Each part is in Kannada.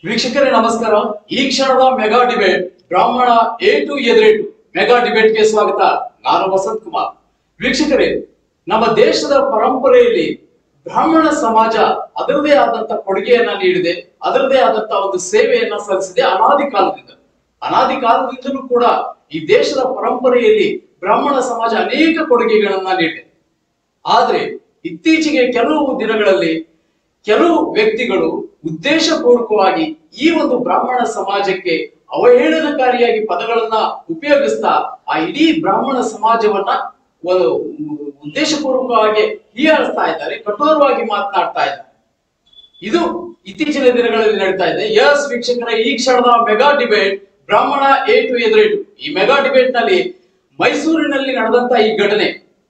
ವೀಕ್ಷಕರೇ ನಮಸ್ಕಾರ ಈ ಕ್ಷಣದ ಮೆಗಾ ಡಿಬೇಟ್ ಬ್ರಾಹ್ಮಣ ಎ ಟು ಎದುರೇಟು ಮೆಗಾ ಡಿಬೇಟ್ಗೆ ಸ್ವಾಗತ ನಾನು ವಸಂತ್ ಕುಮಾರ್ ವೀಕ್ಷಕರೇ ನಮ್ಮ ದೇಶದ ಪರಂಪರೆಯಲ್ಲಿ ಬ್ರಾಹ್ಮಣ ಸಮಾಜ ಅದರದೇ ಆದಂತ ಕೊಡುಗೆಯನ್ನ ನೀಡಿದೆ ಅದರದೇ ಆದಂತ ಒಂದು ಸೇವೆಯನ್ನ ಸಲ್ಲಿಸಿದೆ ಅನಾದಿ ಕಾಲದಿಂದ ಅನಾದಿ ಕಾಲದಿಂದಲೂ ಕೂಡ ಈ ದೇಶದ ಪರಂಪರೆಯಲ್ಲಿ ಬ್ರಾಹ್ಮಣ ಸಮಾಜ ಅನೇಕ ಕೊಡುಗೆಗಳನ್ನ ನೀಡಿದೆ ಆದ್ರೆ ಇತ್ತೀಚೆಗೆ ಕೆಲವು ದಿನಗಳಲ್ಲಿ ಕೆಲವು ವ್ಯಕ್ತಿಗಳು ಉದ್ದೇಶಪೂರ್ವಕವಾಗಿ ಈ ಒಂದು ಬ್ರಾಹ್ಮಣ ಸಮಾಜಕ್ಕೆ ಅವಹೇಳನಕಾರಿಯಾಗಿ ಪದಗಳನ್ನ ಉಪಯೋಗಿಸ್ತಾ ಆ ಇಡೀ ಬ್ರಾಹ್ಮಣ ಸಮಾಜವನ್ನ ಒಂದು ಉದ್ದೇಶಪೂರ್ವಕವಾಗಿ ಹೀಯಾಳಿಸ್ತಾ ಇದ್ದಾರೆ ಕಠೋರವಾಗಿ ಮಾತನಾಡ್ತಾ ಇದ್ದಾರೆ ಇದು ಇತ್ತೀಚಿನ ದಿನಗಳಲ್ಲಿ ನಡೀತಾ ಇದೆ ಎಸ್ ವೀಕ್ಷಕರ ಈ ಕ್ಷಣದ ಮೆಗಾ ಡಿಬೇಟ್ ಬ್ರಾಹ್ಮಣ ಎ ಟು ಎದುರೇಟು ಈ ಮೆಗಾ ಡಿಬೇಟ್ ನಲ್ಲಿ ಮೈಸೂರಿನಲ್ಲಿ ನಡೆದಂತ ಈ ಘಟನೆ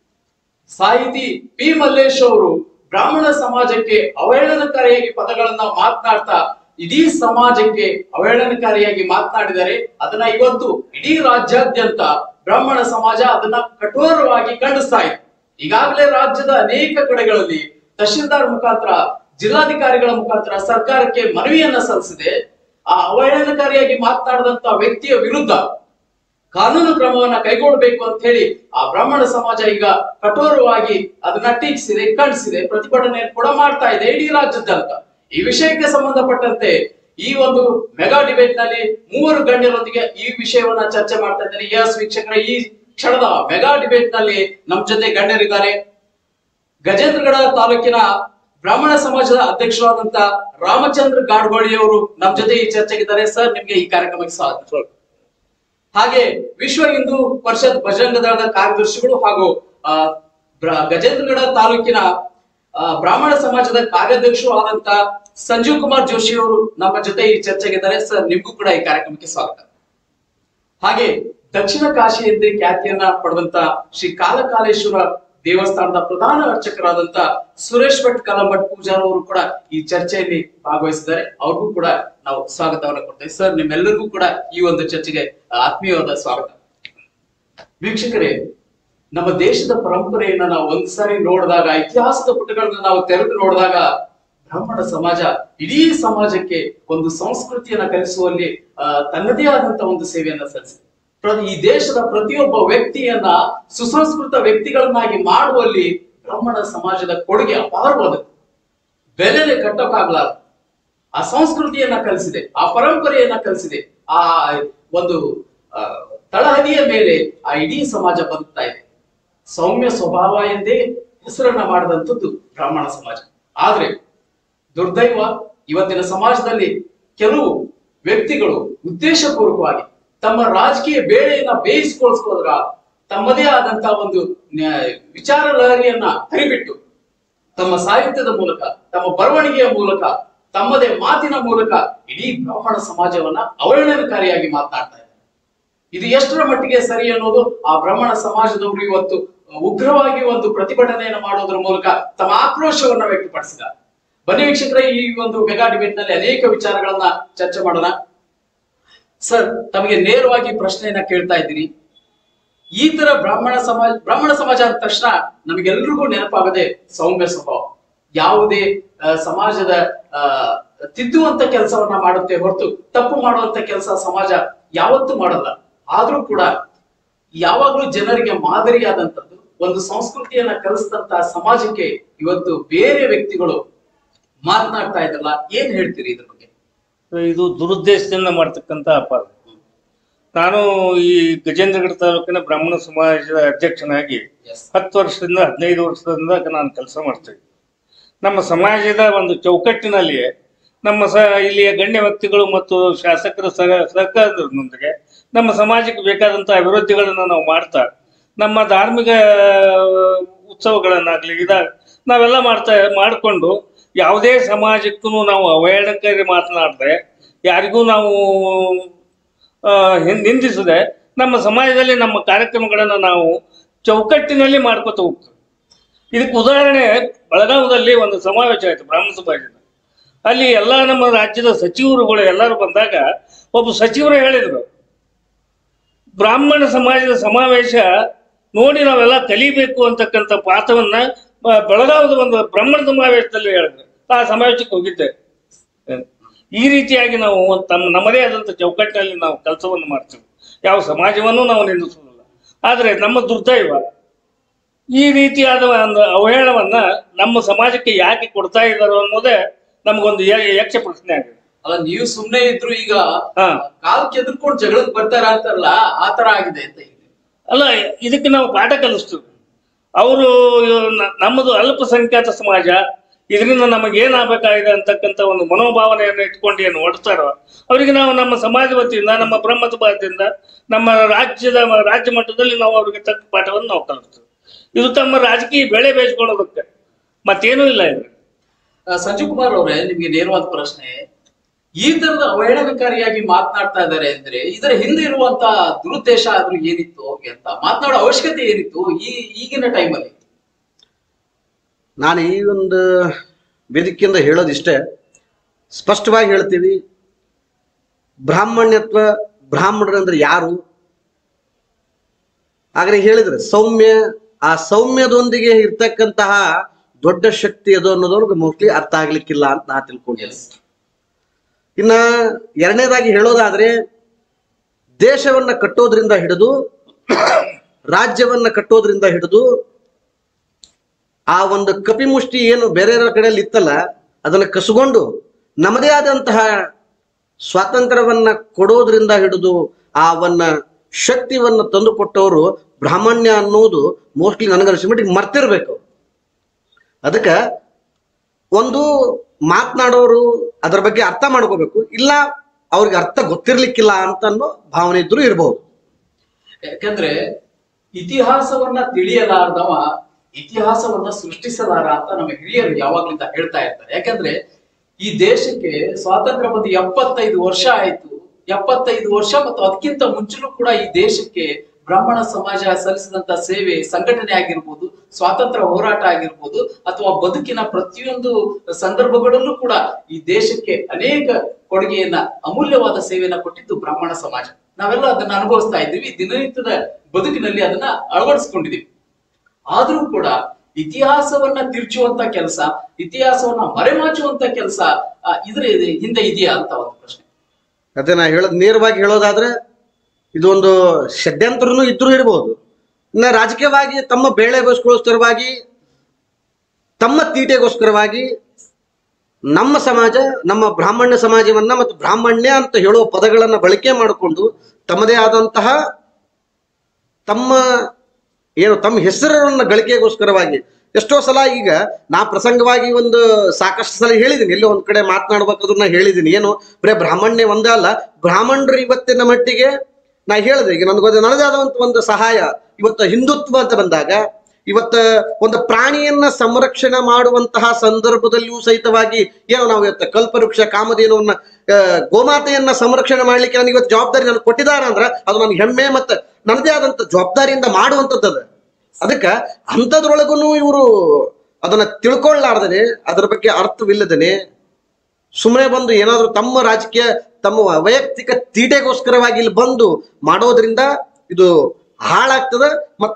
ಸಾಹಿತಿ ಪಿ ಮಲ್ಲೇಶ್ ಅವರು ಬ್ರಾಹ್ಮಣ ಸಮಾಜಕ್ಕೆ ಅವಹೇಳನಕಾರಿಯಾಗಿ ಪದಗಳನ್ನ ಮಾತನಾಡ್ತಾ ಇಡೀ ಸಮಾಜಕ್ಕೆ ಅವಹೇಳನಕಾರಿಯಾಗಿ ಮಾತನಾಡಿದರೆ ಅದನ್ನ ಇವತ್ತು ಇಡೀ ರಾಜ್ಯಾದ್ಯಂತ ಬ್ರಾಹ್ಮಣ ಸಮಾಜ ಅದನ್ನ ಕಠೋರವಾಗಿ ಖಂಡಿಸ್ತಾ ಇದೆ ಈಗಾಗಲೇ ರಾಜ್ಯದ ಅನೇಕ ಕಡೆಗಳಲ್ಲಿ ತಹಶೀಲ್ದಾರ್ ಮುಖಾಂತರ ಜಿಲ್ಲಾಧಿಕಾರಿಗಳ ಮುಖಾಂತರ ಸರ್ಕಾರಕ್ಕೆ ಮನವಿಯನ್ನ ಸಲ್ಲಿಸಿದೆ ಆ ಅವಹೇಳನಕಾರಿಯಾಗಿ ಮಾತನಾಡಿದಂತ ವ್ಯಕ್ತಿಯ ವಿರುದ್ಧ ಕಾನೂನು ಕ್ರಮವನ್ನ ಕೈಗೊಳ್ಳಬೇಕು ಅಂತ ಹೇಳಿ ಆ ಬ್ರಾಹ್ಮಣ ಸಮಾಜ ಈಗ ಕಠೋರವಾಗಿ ಅದನ್ನ ಟೀಕಿಸಿದೆ ಖಂಡಿಸಿದೆ ಪ್ರತಿಭಟನೆ ಕೂಡ ಮಾಡ್ತಾ ಇದೆ ಇಡೀ ರಾಜ್ಯದಾದ್ಯಂತ ಈ ವಿಷಯಕ್ಕೆ ಸಂಬಂಧಪಟ್ಟಂತೆ ಈ ಒಂದು ಮೆಗಾ ಡಿಬೇಟ್ ನಲ್ಲಿ ಮೂವರು ಗಣ್ಯರೊಂದಿಗೆ ಈ ವಿಷಯವನ್ನ ಚರ್ಚೆ ಮಾಡ್ತಾ ಇದ್ದಾರೆ ಎಸ್ ವೀಕ್ಷಕರ ಈ ಕ್ಷಣದ ಮೆಗಾ ಡಿಬೇಟ್ ನಲ್ಲಿ ನಮ್ ಜೊತೆ ಗಣ್ಯರಿದ್ದಾರೆ ಗಜೇಂದ್ರಗಡ ತಾಲೂಕಿನ ಬ್ರಾಹ್ಮಣ ಸಮಾಜದ ಅಧ್ಯಕ್ಷರಾದಂತ ರಾಮಚಂದ್ರ ಗಾಡ್ಗೋಳಿ ಅವರು ನಮ್ ಜೊತೆ ಈ ಚರ್ಚೆಗಿದ್ದಾರೆ ಸರ್ ನಿಮ್ಗೆ ಈ ಕಾರ್ಯಕ್ರಮಕ್ಕೆ ಸ್ವಾಗತ ಹಾಗೆ ವಿಶ್ವ ಹಿಂದೂ ಪರಿಷತ್ ಬಜರಂಗ ದಳದ ಕಾರ್ಯದರ್ಶಿಗಳು ಹಾಗೂ ಆ, ಬ್ರ- ಗಜೇಂದ್ರಗಡ ತಾಲೂಕಿನ ಆ, ಬ್ರಾಹ್ಮಣ ಸಮಾಜದ ಕಾರ್ಯಾಧ್ಯಕ್ಷರು ಆದಂತ ಸಂಜೀವ್ ಕುಮಾರ್ ಜೋಶಿ ಅವರು ನಮ್ಮ ಜೊತೆ ಈ ಚರ್ಚೆಗಿದ್ದಾರೆ ಸರ್ ನಿಮ್ಗೂ ಕೂಡ ಈ ಕಾರ್ಯಕ್ರಮಕ್ಕೆ ಸ್ವಾಗತ ಹಾಗೆ ದಕ್ಷಿಣ ಕಾಶಿ ಎಂದೇ ಖ್ಯಾತಿಯನ್ನ ಪಡೆದಂತ ಶ್ರೀ ಕಾಲಕಾಲೇಶ್ವರ ದೇವಸ್ಥಾನದ ಪ್ರಧಾನ ಅರ್ಚಕರಾದಂತ ಸುರೇಶ್ ಭಟ್ ಕಲಂಭಟ್ ಪೂಜಾರ್ ಅವರು ಕೂಡ ಈ ಚರ್ಚೆಯಲ್ಲಿ ಭಾಗವಹಿಸಿದ್ದಾರೆ ಅವ್ರಿಗೂ ಕೂಡ ನಾವು ಸ್ವಾಗತವನ್ನ ಕೊಡ್ತೇವೆ ಸರ್ ನಿಮ್ಮೆಲ್ಲರಿಗೂ ಕೂಡ ಈ ಒಂದು ಚರ್ಚೆಗೆ ಆತ್ಮೀಯವಾದ ಸ್ವಾಗತ ವೀಕ್ಷಕರೇ ನಮ್ಮ ದೇಶದ ಪರಂಪರೆಯನ್ನ ನಾವು ಒಂದ್ಸಾರಿ ನೋಡಿದಾಗ ಇತಿಹಾಸದ ಪುಟಗಳನ್ನ ನಾವು ತೆರೆದು ನೋಡಿದಾಗ ಬ್ರಾಹ್ಮಣ ಸಮಾಜ ಇಡೀ ಸಮಾಜಕ್ಕೆ ಒಂದು ಸಂಸ್ಕೃತಿಯನ್ನ ಕಲಿಸುವಲ್ಲಿ ಆ, ತನ್ನದೇ ಆದಂತ ಒಂದು ಸೇವೆಯನ್ನ ಸಲ್ಲಿಸಿದೆ ಪ್ರ- ಈ ದೇಶದ ಪ್ರತಿಯೊಬ್ಬ ವ್ಯಕ್ತಿಯನ್ನ ಸುಸಂಸ್ಕೃತ ವ್ಯಕ್ತಿಗಳನ್ನಾಗಿ ಮಾಡುವಲ್ಲಿ ಬ್ರಾಹ್ಮಣ ಸಮಾಜದ ಕೊಡುಗೆ ಅಪಾರವಾದದ್ದು ಬೆಲೆನೆ ಕಟ್ಟಕ್ಕಾಗ್ಲಾರ ಆ ಸಂಸ್ಕೃತಿಯನ್ನ ಕಲಿಸಿದೆ ಆ ಪರಂಪರೆಯನ್ನ ಕಲಿಸಿದೆ ಆ ಒಂದು ಆ, ತಳಹದಿಯ ಮೇಲೆ ಆ ಇಡೀ ಸಮಾಜ ಬದುಕ್ತಾ ಇದೆ ಸೌಮ್ಯ ಸ್ವಭಾವ ಎಂದೇ ಹೆಸರನ್ನ ಮಾಡಿದಂಥದ್ದು ಬ್ರಾಹ್ಮಣ ಸಮಾಜ ಆದ್ರೆ ದುರ್ದೈವ ಇವತ್ತಿನ ಸಮಾಜದಲ್ಲಿ ಕೆಲವು ವ್ಯಕ್ತಿಗಳು ಉದ್ದೇಶಪೂರ್ವಕವಾಗಿ ತಮ್ಮ ರಾಜಕೀಯ ಬೇಳೆಯನ್ನ ಬೇಯಿಸ್ಕೊಳ್ಸ್ಕೋದ್ರ ತಮ್ಮದೇ ಆದಂತ ಒಂದು ನ್ಯಾ- ವಿಚಾರ ಲಹರಿಯನ್ನ ಹರಿಬಿಟ್ಟು ತಮ್ಮ ಸಾಹಿತ್ಯದ ಮೂಲಕ ತಮ್ಮ ಬರವಣಿಗೆಯ ಮೂಲಕ ತಮ್ಮದೇ ಮಾತಿನ ಮೂಲಕ ಇಡೀ ಬ್ರಾಹ್ಮಣ ಸಮಾಜವನ್ನ ಅವಹೇಳನಕಾರಿಯಾಗಿ ಮಾತನಾಡ್ತಾ ಇದ್ದಾರೆ ಇದು ಎಷ್ಟರ ಮಟ್ಟಿಗೆ ಸರಿ ಅನ್ನೋದು ಆ ಬ್ರಾಹ್ಮಣ ಸಮಾಜದವರು ಇವತ್ತು ಉಗ್ರವಾಗಿ ಒಂದು ಪ್ರತಿಭಟನೆಯನ್ನು ಮಾಡೋದ್ರ ಮೂಲಕ ತಮ್ಮ ಆಕ್ರೋಶವನ್ನ ವ್ಯಕ್ತಪಡಿಸಿದ್ದಾರೆ ಬನ್ನಿ ವೀಕ್ಷಕರೇ ಈ ಒಂದು ಮೆಗಾ ಡಿಬೇಟ್ ನಲ್ಲಿ ಅನೇಕ ವಿಚಾರಗಳನ್ನ ಚರ್ಚೆ ಮಾಡೋಣ ಸರ್ ತಮಗೆ ನೇರವಾಗಿ ಪ್ರಶ್ನೆಯನ್ನ ಕೇಳ್ತಾ ಇದ್ದೀನಿ ಈ ತರ ಬ್ರಾಹ್ಮಣ ಸಮಾಜ ಬ್ರಾಹ್ಮಣ ಸಮಾಜ ಅಂದ ತಕ್ಷಣ ನಮಗೆಲ್ರಿಗೂ ನೆನಪಾಗದೆ ಸೌಮ್ಯ ಸ್ವಭಾವ ಯಾವುದೇ ಆ, ಸಮಾಜದ ಆ, ತಿದ್ದುವಂತ ಕೆಲಸವನ್ನ ಮಾಡುತ್ತೆ ಹೊರತು ತಪ್ಪು ಮಾಡುವಂತ ಕೆಲಸ ಸಮಾಜ ಯಾವತ್ತೂ ಮಾಡಲ್ಲ ಆದ್ರೂ ಕೂಡ ಯಾವಾಗ್ಲೂ ಜನರಿಗೆ ಮಾದರಿಯಾದಂತದ್ದು ಒಂದು ಸಂಸ್ಕೃತಿಯನ್ನ ಕಲಿಸಿದಂತ ಸಮಾಜಕ್ಕೆ ಇವತ್ತು ಬೇರೆ ವ್ಯಕ್ತಿಗಳು ಮಾತನಾಡ್ತಾ ಇದ್ರಲ್ಲ ಏನ್ ಹೇಳ್ತೀರಿ ಇದ್ರ ಬಗ್ಗೆ ಇದು ದುರುದ್ದೇಶದಿಂದ ಮಾಡ್ತಕ್ಕಂಥ ಅಪರಾಧ ನಾನು ಈ ಗಜೇಂದ್ರಗಢ ತಾಲೂಕಿನ ಬ್ರಾಹ್ಮಣ ಸಮಾಜದ ಅಧ್ಯಕ್ಷನಾಗಿ ಎಸ್ ಹತ್ತು ವರ್ಷದಿಂದ ಹದಿನೈದು ವರ್ಷದಿಂದ ನಾನು ಕೆಲಸ ಮಾಡ್ತೇವೆ ನಮ್ಮ ಸಮಾಜದ ಒಂದು ಚೌಕಟ್ಟಿನಲ್ಲಿ ನಮ್ಮ ಸ ಇಲ್ಲಿಯ ಗಣ್ಯ ವ್ಯಕ್ತಿಗಳು ಮತ್ತು ಶಾಸಕರ ಸಹ ಸಹಕಾರದೊಂದಿಗೆ ನಮ್ಮ ಸಮಾಜಕ್ಕೆ ಬೇಕಾದಂಥ ಅಭಿವೃದ್ಧಿಗಳನ್ನು ನಾವು ಮಾಡ್ತಾ ನಮ್ಮ ಧಾರ್ಮಿಕ ಉತ್ಸವಗಳನ್ನಾಗಲಿ ಇದ ನಾವೆಲ್ಲ ಮಾಡ್ತಾ ಮಾಡಿಕೊಂಡು ಯಾವುದೇ ಸಮಾಜಕ್ಕೂ ನಾವು ಅವಹೇಳನಕಾರಿ ಮಾತನಾಡದೆ ಯಾರಿಗೂ ನಾವು ಆ, ಹಿಂ- ನಿಂದಿಸದೆ ನಮ್ಮ ಸಮಾಜದಲ್ಲಿ ನಮ್ಮ ಕಾರ್ಯಕ್ರಮಗಳನ್ನು ನಾವು ಚೌಕಟ್ಟಿನಲ್ಲಿ ಮಾಡ್ಕೊತ ಹೋಗ್ತೇವೆ ಇದಕ್ಕೆ ಉದಾಹರಣೆ ಬೆಳಗಾವದಲ್ಲಿ ಒಂದು ಸಮಾವೇಶ ಆಯಿತು ಬ್ರಾಹ್ಮಣ ಸಮಾಜದ ಅಲ್ಲಿ ಎಲ್ಲ ನಮ್ಮ ರಾಜ್ಯದ ಸಚಿವರುಗಳು ಎಲ್ಲರೂ ಬಂದಾಗ ಒಬ್ಬ ಸಚಿವರು ಹೇಳಿದರು ಬ್ರಾಹ್ಮಣ ಸಮಾಜದ ಸಮಾವೇಶ ನೋಡಿ ನಾವೆಲ್ಲ ಕಲಿಬೇಕು ಅಂತಕ್ಕಂಥ ಪಾಠವನ್ನ ಆ, ಬೆಳಗಾವದ ಒಂದು ಬ್ರಾಹ್ಮಣ ಸಮಾವೇಶದಲ್ಲಿ ಹೇಳಿದ್ರು ಆ ಸಮಾವೇಶಕ್ಕೆ ಹೋಗಿದ್ದೆ ಈ ರೀತಿಯಾಗಿ ನಾವು ತಮ್ಮ ನಮ್ಮದೇ ಆದಂಥ ಚೌಕಟ್ಟಿನಲ್ಲಿ ನಾವು ಕೆಲಸವನ್ನು ಮಾಡ್ತೀವಿ ಯಾವ ಸಮಾಜವನ್ನು ನಾವು ನಿಲ್ಲಿಸುವುದಿಲ್ಲ ಆದರೆ ನಮ್ಮ ದುರ್ದೈವ ಈ ರೀತಿಯಾದ ಒಂದು ಅವಹೇಳನವನ್ನ ನಮ್ಮ ಸಮಾಜಕ್ಕೆ ಯಾಕೆ ಕೊಡ್ತಾ ಇದ್ದಾರೆ ಅನ್ನೋದೇ ನಮಗೊಂದು ಯ- ಯಕ್ಷ ಪ್ರಶ್ನೆ ಆಗಿದೆ ಅಲ್ಲ ನೀವು ಸುಮ್ನೆ ಇದ್ರು ಈಗ ಹಾ. ಕಾಲ್ ಕೆದ್ರಕೊಂಡು ಜಗಳಕ್ ಬರ್ತಾರ ಅಂತಾರಲ್ಲ ಆ ತರ ಆಗಿದೆ ಅಂತ ಈಗ ಅಲ್ಲ ಇದಕ್ಕೆ ನಾವು ಪಾಠ ಕಲಿಸ್ತೀವಿ ಅವರು ನಮ್ಮದು ಅಲ್ಪಸಂಖ್ಯಾತ ಸಮಾಜ ಇದರಿಂದ ನಮಗೆ ಏನಾಗಬೇಕಾಗಿದೆ ಅಂತಕ್ಕಂಥ ಒಂದು ಮನೋಭಾವನೆಯನ್ನು ಇಟ್ಕೊಂಡು ಏನು ಹೊಡ್ತಾರೋ ಅವರಿಗೆ ನಾವು ನಮ್ಮ ಸಮಾಜ ವತಿಯಿಂದ ನಮ್ಮ ಬ್ರಹ್ಮ ಸಮಾಜದಿಂದ ನಮ್ಮ ರಾಜ್ಯದ ರಾಜ್ಯ ಮಟ್ಟದಲ್ಲಿ ನಾವು ಅವರಿಗೆ ತಕ್ಕ ಪಾಠವನ್ನು ನಾವು ಕಲಿಸ್ತೀವಿ ಇದು ತಮ್ಮ ರಾಜಕೀಯ ಬೆಳೆ ಬೇಯಿಸ್ಕೊಳ್ಳೋದಕ್ಕೆ ಮತ್ತೇನೂ ಇಲ್ಲ ಇದು ಆ, ಸಂಜೀವ್ ಕುಮಾರ್ ಅವರೇ ನಿಮ್ಗೆ ನೇರವಾದ ಪ್ರಶ್ನೆ ಈ ತರದ ಅವಹೇಳನಕಾರಿಯಾಗಿ ಮಾತನಾಡ್ತಾ ಇದ್ದಾರೆ ಅಂದ್ರೆ ಇದರ ಹಿಂದೆ ಇರುವಂತ ದುರುದ್ದೇಶ ಆದ್ರೂ ಏನಿತ್ತು ಅವ್ರಿಗೆ ಅಂತ ಮಾತನಾಡೋ ಅವಶ್ಯಕತೆ ಏನಿತ್ತು ಈ ಈಗಿನ ಟೈಮಲ್ಲಿ ನಾನು ಈ ಒಂದು ವೇದಿಕೆಯಿಂದ ಹೇಳೋದಿಷ್ಟೇ ಸ್ಪಷ್ಟವಾಗಿ ಹೇಳ್ತೀವಿ ಬ್ರಾಹ್ಮಣ್ಯತ್ವ ಬ್ರಾಹ್ಮಣರಂದ್ರೆ ಯಾರು ಆಗಲೇ ಹೇಳಿದ್ರೆ ಸೌಮ್ಯ ಆ ಸೌಮ್ಯದೊಂದಿಗೆ ಇರ್ತಕ್ಕಂತಹ ದೊಡ್ಡ ಶಕ್ತಿ ಅದು ಅನ್ನೋದವ್ರಿಗೆ ಮೋಸ್ಟ್ಲಿ ಅರ್ಥ ಆಗ್ಲಿಕ್ಕಿಲ್ಲ ಅಂತ ನಾ ತಿಳ್ಕೊಂಡಿದ್ದೀನಿ ಇನ್ನ ಎರಡನೇದಾಗಿ ಹೇಳೋದಾದ್ರೆ ದೇಶವನ್ನ ಕಟ್ಟೋದ್ರಿಂದ ಹಿಡಿದು ರಾಜ್ಯವನ್ನ ಕಟ್ಟೋದ್ರಿಂದ ಹಿಡಿದು ಆ ಒಂದು ಕಪಿಮುಷ್ಟಿ ಏನು ಬೇರೆಯವರ ಕಡೆಯಲ್ಲಿ ಇತ್ತಲ್ಲ ಅದನ್ನ ಕಸ್ಕೊಂಡು ನಮ್ಮದೇ ಆದಂತಹ ಸ್ವಾತಂತ್ರ್ಯವನ್ನ ಕೊಡೋದ್ರಿಂದ ಹಿಡಿದು ಆ ಅವನ್ನ ಶಕ್ತಿವನ್ನ ತಂದು ಕೊಟ್ಟವರು ಬ್ರಾಹ್ಮಣ್ಯ ಅನ್ನೋದು ಮೋಸ್ಟ್ಲಿ ನನಗನ್ಸಿಬಿಟ್ಟು ಮರ್ತಿರ್ಬೇಕು ಅದಕ್ಕೆ ಒಂದು ಮಾತನಾಡೋರು ಅದರ ಬಗ್ಗೆ ಅರ್ಥ ಮಾಡ್ಕೋಬೇಕು ಇಲ್ಲ ಅವ್ರಿಗೆ ಅರ್ಥ ಗೊತ್ತಿರ್ಲಿಕ್ಕಿಲ್ಲ ಅಂತ ಅನ್ನೋ ಭಾವನೆ ಇದ್ರೂ ಇರ್ಬೋದು ಯಾಕಂದ್ರೆ ಇತಿಹಾಸವನ್ನ ತಿಳಿಯಲಾರ್ದವ ಇತಿಹಾಸವನ್ನ ಸೃಷ್ಟಿಸಲಾರ ಅಂತ ನಮ್ಮ ಹಿರಿಯರು ಯಾವಾಗ್ಲಿಂದ ಹೇಳ್ತಾ ಇರ್ತಾರೆ ಯಾಕಂದ್ರೆ ಈ ದೇಶಕ್ಕೆ ಸ್ವಾತಂತ್ರ್ಯ ಬಂದು ಎಪ್ಪತ್ತೈದು ವರ್ಷ ಆಯ್ತು ಎಪ್ಪತ್ತೈದು ವರ್ಷ ಮತ್ತು ಅದಕ್ಕಿಂತ ಮುಂಚೆನೂ ಕೂಡ ಈ ದೇಶಕ್ಕೆ ಬ್ರಾಹ್ಮಣ ಸಮಾಜ ಸಲ್ಲಿಸಿದಂತ ಸೇವೆ ಸಂಘಟನೆ ಆಗಿರ್ಬೋದು ಸ್ವಾತಂತ್ರ್ಯ ಹೋರಾಟ ಆಗಿರ್ಬೋದು ಅಥವಾ ಬದುಕಿನ ಪ್ರತಿಯೊಂದು ಸಂದರ್ಭಗಳಲ್ಲೂ ಕೂಡ ಈ ದೇಶಕ್ಕೆ ಅನೇಕ ಕೊಡುಗೆಯನ್ನ ಅಮೂಲ್ಯವಾದ ಸೇವೆಯನ್ನ ಕೊಟ್ಟಿದ್ದು ಬ್ರಾಹ್ಮಣ ಸಮಾಜ ನಾವೆಲ್ಲ ಅದನ್ನ ಅನುಭವಿಸ್ತಾ ಇದ್ದೀವಿ ದಿನನಿತ್ಯದ ಬದುಕಿನಲ್ಲಿ ಅದನ್ನ ಅಳವಡಿಸ್ಕೊಂಡಿದೀವಿ ಆದ್ರೂ ಕೂಡ ಇತಿಹಾಸವನ್ನ ತಿರ್ಚುವಂತ ಕೆಲಸ ಇತಿಹಾಸವನ್ನ ಮರೆಮಾಚುವಂತ ಕೆಲಸ ಇದ್ರ ಹಿಂದೆ ಇದೆಯಾ ಅಂತ ಒಂದು ಪ್ರಶ್ನೆ ಅದೇ ನಾ ಹೇಳೋದು ನೇರವಾಗಿ ಹೇಳೋದಾದ್ರೆ ಇದೊಂದು ಷಡ್ಯಂತ್ರನೂ ಇದ್ರೂ ಇರ್ಬೋದು ಇನ್ನ ರಾಜಕೀಯವಾಗಿ ತಮ್ಮ ಬೇಳೆಗೋಸ್ಕರವಾಗಿ ತಮ್ಮ ತೀಟೆಗೋಸ್ಕರವಾಗಿ ನಮ್ಮ ಸಮಾಜ ನಮ್ಮ ಬ್ರಾಹ್ಮಣ್ಯ ಸಮಾಜವನ್ನ ಮತ್ತು ಬ್ರಾಹ್ಮಣ್ಯ ಅಂತ ಹೇಳುವ ಪದಗಳನ್ನ ಬಳಕೆ ಮಾಡಿಕೊಂಡು ತಮ್ಮದೇ ಆದಂತಹ ತಮ್ಮ ಏನು ತಮ್ಮ ಹೆಸರನ್ನ ಗಳಿಕೆಗೋಸ್ಕರವಾಗಿ ಎಷ್ಟೋ ಸಲ ಈಗ ನಾ ಪ್ರಸಂಗವಾಗಿ ಒಂದು ಸಾಕಷ್ಟು ಸಲ ಹೇಳಿದ್ದೀನಿ ಎಲ್ಲೋ ಒಂದ್ ಕಡೆ ಮಾತನಾಡ್ಬೇಕಾದ್ರೂ ನಾ ಹೇಳಿದ್ದೀನಿ ಏನು ಬರೇ ಬ್ರಾಹ್ಮಣ್ಯ ಒಂದೇ ಅಲ್ಲ ಬ್ರಾಹ್ಮಣರು ಇವತ್ತಿನ ಮಟ್ಟಿಗೆ ನಾ ಹೇಳಿದೆ ಈಗ ನನಗೊಂದು ನನ್ನದೇ ಆದಂತ ಒಂದು ಸಹಾಯ ಇವತ್ತು ಹಿಂದುತ್ವ ಅಂತ ಬಂದಾಗ ಇವತ್ತ ಒಂದು ಪ್ರಾಣಿಯನ್ನ ಸಂರಕ್ಷಣೆ ಮಾಡುವಂತಹ ಸಂದರ್ಭದಲ್ಲಿಯೂ ಸಹಿತವಾಗಿ ಏನೋ ನಾವು ಇವತ್ತು ಕಲ್ಪವೃಕ್ಷ ಕಾಮಧೇನುವನ್ನ ಆ, ಗೋಮಾತೆಯನ್ನ ಸಂರಕ್ಷಣೆ ಮಾಡ್ಲಿಕ್ಕೆ ನನಗೆ ಇವತ್ತು ಜವಾಬ್ದಾರಿ ನನಗೆ ಕೊಟ್ಟಿದ್ದಾರೆ ಅಂದ್ರೆ ಅದು ನನಗೆ ಹೆಮ್ಮೆ ಮತ್ತೆ ನನ್ನದೇ ಆದಂತ ಜವಾಬ್ದಾರಿಯಿಂದ ಮಾಡುವಂಥದ್ದು ಅದು. ಅದಕ್ಕ ಅಂಥದ್ರೊಳಗೂ ಇವರು ಅದನ್ನ ತಿಳ್ಕೊಳ್ಳಾರ್ದನೆ ಅದರ ಬಗ್ಗೆ ಅರ್ಥವಿಲ್ಲದೇನೆ ಸುಮ್ಮನೆ ಬಂದು ಏನಾದ್ರು ತಮ್ಮ ರಾಜಕೀಯ ತಮ್ಮ ವೈಯಕ್ತಿಕ ತೀಟೆಗೋಸ್ಕರವಾಗಿ ಇಲ್ಲಿ ಬಂದು ಮಾಡೋದ್ರಿಂದ ಇದು ಹಾಳಾಗ್ತದ ಮತ್ತ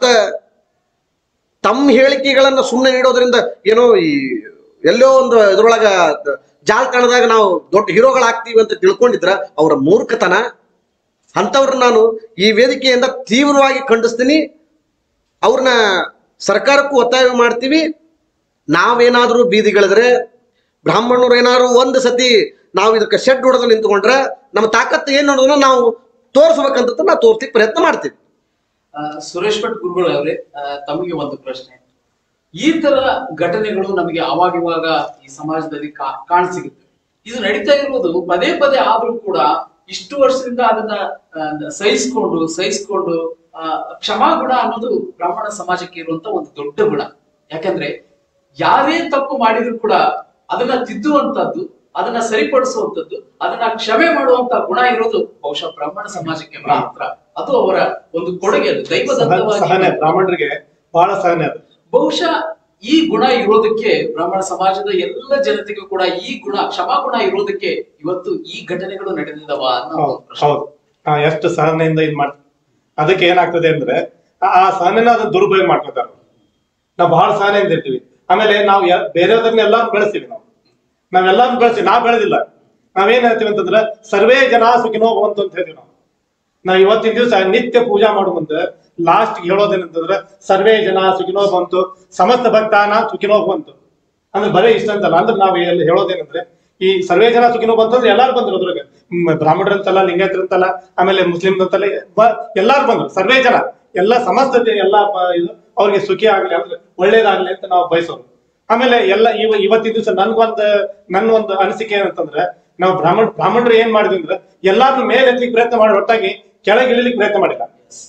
ತಮ್ಮ ಹೇಳಿಕೆಗಳನ್ನ ಸುಮ್ಮನೆ ನೀಡೋದ್ರಿಂದ ಏನೋ ಈ ಎಲ್ಲೋ ಒಂದು ಇದ್ರೊಳಗ ಜಾಲತಾಣದಾಗ ನಾವು ದೊಡ್ಡ ಹೀರೋಗಳಾಗ್ತೀವಿ ಅಂತ ತಿಳ್ಕೊಂಡಿದ್ರ ಅವರ ಮೂರ್ಖತನ ಅಂಥವ್ರನ್ನ ನಾನು ಈ ವೇದಿಕೆಯಿಂದ ತೀವ್ರವಾಗಿ ಖಂಡಿಸ್ತೀನಿ ಅವ್ರನ್ನ ಸರ್ಕಾರಕ್ಕೂ ಒತ್ತಾಯ ಮಾಡ್ತೀವಿ ನಾವೇನಾದ್ರೂ ಬೀದಿಗಳಿದ್ರೆ ಬ್ರಾಹ್ಮಣರು ಏನಾದ್ರು ಒಂದು ಸತಿ ನಾವು ಇದಕ್ಕೆ ಶೆಡ್ ಹೊಡೆದು ನಿಂತ್ಕೊಂಡ್ರೆ ನಮ್ಮ ತಾಕತ್ತು ಏನು ಅನ್ನೋದನ್ನ ನಾವು ತೋರಿಸ್ಬೇಕಂತ ನಾವು ತೋರ್ಸಲಿಕ್ಕೆ ಪ್ರಯತ್ನ ಮಾಡ್ತೀವಿ ಆ, ಸುರೇಶ್ ಭಟ್ ಗುರುಗಳು ಅವರೇ ಆ, ತಮಗೆ ಒಂದು ಪ್ರಶ್ನೆ ಈ ತರ ಘಟನೆಗಳು ನಮಗೆ ಆವಾಗಿವಾಗ ಈ ಸಮಾಜದಲ್ಲಿ ಕಾ- ಕಾಣಸಿಗುತ್ತೆ ಇದು ನಡೀತಾ ಇರುವುದು ಪದೇ ಪದೇ ಆದ್ರೂ ಕೂಡ ಇಷ್ಟು ವರ್ಷದಿಂದ ಅದನ್ನ ಆ, ಸಹಿಸ್ಕೊಂಡು ಸಹಿಸ್ಕೊಂಡು ಆ, ಕ್ಷಮಾಗುಣ ಅನ್ನೋದು ಬ್ರಾಹ್ಮಣ ಸಮಾಜಕ್ಕೆ ಇರುವಂತ ಒಂದು ದೊಡ್ಡ ಗುಣ ಯಾಕಂದ್ರೆ ಯಾರೇ ತಪ್ಪು ಮಾಡಿದ್ರು ಕೂಡ ಅದನ್ನ ತಿದ್ದುವಂತದ್ದು ಅದನ್ನ ಸರಿಪಡಿಸುವಂತದ್ದು ಅದನ್ನ ಕ್ಷಮೆ ಮಾಡುವಂತ ಗುಣ ಇರೋದು ಬಹುಶಃ ಬ್ರಾಹ್ಮಣ ಸಮಾಜಕ್ಕೆ ಮಾತ್ರ ಅದು ಅವರ ಒಂದು ಕೊಡುಗೆ ಅದು ಸಹನೆ ದೈವದತ್ತವಾಗಿ ಬ್ರಾಹ್ಮಣರಿಗೆ ಬಹಳ ಸಹನೆ ಅದು ಬಹುಶಃ ಈ ಗುಣ ಇರೋದಕ್ಕೆ ಬ್ರಾಹ್ಮಣ ಸಮಾಜದ ಎಲ್ಲ ಜನತೆಗೂ ಕೂಡ ಈ ಗುಣ ಕ್ಷಮಾ ಗುಣ ಇರೋದಕ್ಕೆ ಇವತ್ತು ಈ ಘಟನೆಗಳು ನಡೆದಿದವ ಅನ್ನೋ ಹೌದು ಒಂದು ಪ್ರಶ್ನೆ ಹೌದು ಹಾ, ಎಷ್ಟು ಸಹನೆಯಿಂದ ಇದ್ ಮಾಡ್ತಾರೆ ಅದಕ್ಕೆ ಏನಾಗ್ತದೆ ಅಂದ್ರೆ ಆ- ಆ ಸಹನೆನ ಅದನ್ನ ದುರುಪಯೋಗ ಮಾಡ್ಕೊತಾರೆ ನಾವು ಬಹಳ ಸಹನೆಯಿಂದ ಇರ್ತೀವಿ ಆಮೇಲೆ ನಾವು ಯ- ಬೇರೆಯವ್ರನ್ನ ಎಲ್ಲಾರು ಬೆಳೆಸ್ತೀವಿ ನಾವು ನಾವೆಲ್ಲಾರು ಬೆಳೆಸಿ ನಾವು ಬೆಳೆದಿಲ್ಲ ನಾವೇನ್ ಹೇಳ್ತೀವಿ ಅಂತಂದ್ರೆ ಸರ್ವೇ ಜನ ಸುಖಿನೋ ಭವಂತು ಅಂತ ಹೇಳ್ತೀವಿ ನಾವು ನಾವ್ ಇವತ್ತಿನ ದಿವಸ ನಿತ್ಯ ಪೂಜಾ ಮಾಡೋ ಮುಂದೆ ಲಾಸ್ಟ್ ಹೇಳೋದೇನಂತಂದ್ರೆ ಸರ್ವೇ ಜನ ಸುಖಿನೋ ಬಂತು ಸಮಸ್ತ ಭಕ್ತಾನ ಸುಖಿನೋ ಬಂತು ಅಂದ್ರೆ ಬರೀ ಇಷ್ಟ ಅಂತಲ್ಲ ಅಂದ್ರೆ ನಾವು ಎಲ್ಲಿ ಹೇಳೋದೇನಂದ್ರೆ ಈ ಸರ್ವೇ ಜನ ಸುಖಿನೋ ಬಂತು ಅಂದ್ರೆ ಎಲ್ಲಾರು ಬಂದ್ರು ಅದ್ರಾಗ ಮ್, ಬ್ರಾಹ್ಮಣರಂತಲ್ಲ ಲಿಂಗಾಯತರಂತಲ್ಲ ಆಮೇಲೆ ಮುಸ್ಲಿಂ ಅಂತಲ್ಲ ಬ- ಎಲ್ಲಾರು ಬಂದ್ರು ಸರ್ವೇ ಜನ ಎಲ್ಲ ಸಮಸ್ತ ಜನ- ಎಲ್ಲ ಪ- ಇದು ಅವ್ರಿಗೆ ಸುಖಿ ಆಗ್ಲಿ ಅಂದ್ರೆ ಒಳ್ಳೇದಾಗ್ಲಿ ಅಂತ ನಾವು ಬಯಸೋದು ಆಮೇಲೆ ಎಲ್ಲ ಇವ ಇವತ್ತಿನ ದಿವಸ ನನ್ಗೊಂದ್ ನನ್ನ ಒಂದು ಅನಿಸಿಕೆ ಏನಂತಂದ್ರೆ ನಾವು ಬ್ರಾಹ್ಮಣ ಬ್ರಾಹ್ಮಣರು ಏನ್ ಮಾಡಿದ್ವಿ ಅಂದ್ರೆ ಎಲ್ಲಾರ್ನು ಮೇಲೆ ಎತ್ತಲಿಕ್ಕೆ ಪ್ರಯತ್ನ ಮಾಡಿ ಒಟ್ಟಾಗಿ ಕೆಳಗೆ ಇಳಿಲಿಕ್ಕೆ ಪ್ರಯತ್ನ ಮಾಡಿಲ್ಲ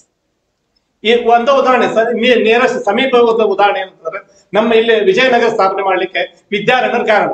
ಈ ಒಂದು ಉದಾಹರಣೆ ಸ- ನೇ- ನೇರ ಸಮೀಪ ಒಂದು ಉದಾಹರಣೆ ಏನಂತಂದ್ರೆ ನಮ್ಮ ಇಲ್ಲಿ ವಿಜಯನಗರ ಸ್ಥಾಪನೆ ಮಾಡ್ಲಿಕ್ಕೆ ವಿದ್ಯಾರಣ್ಯರ ಕಾರಣ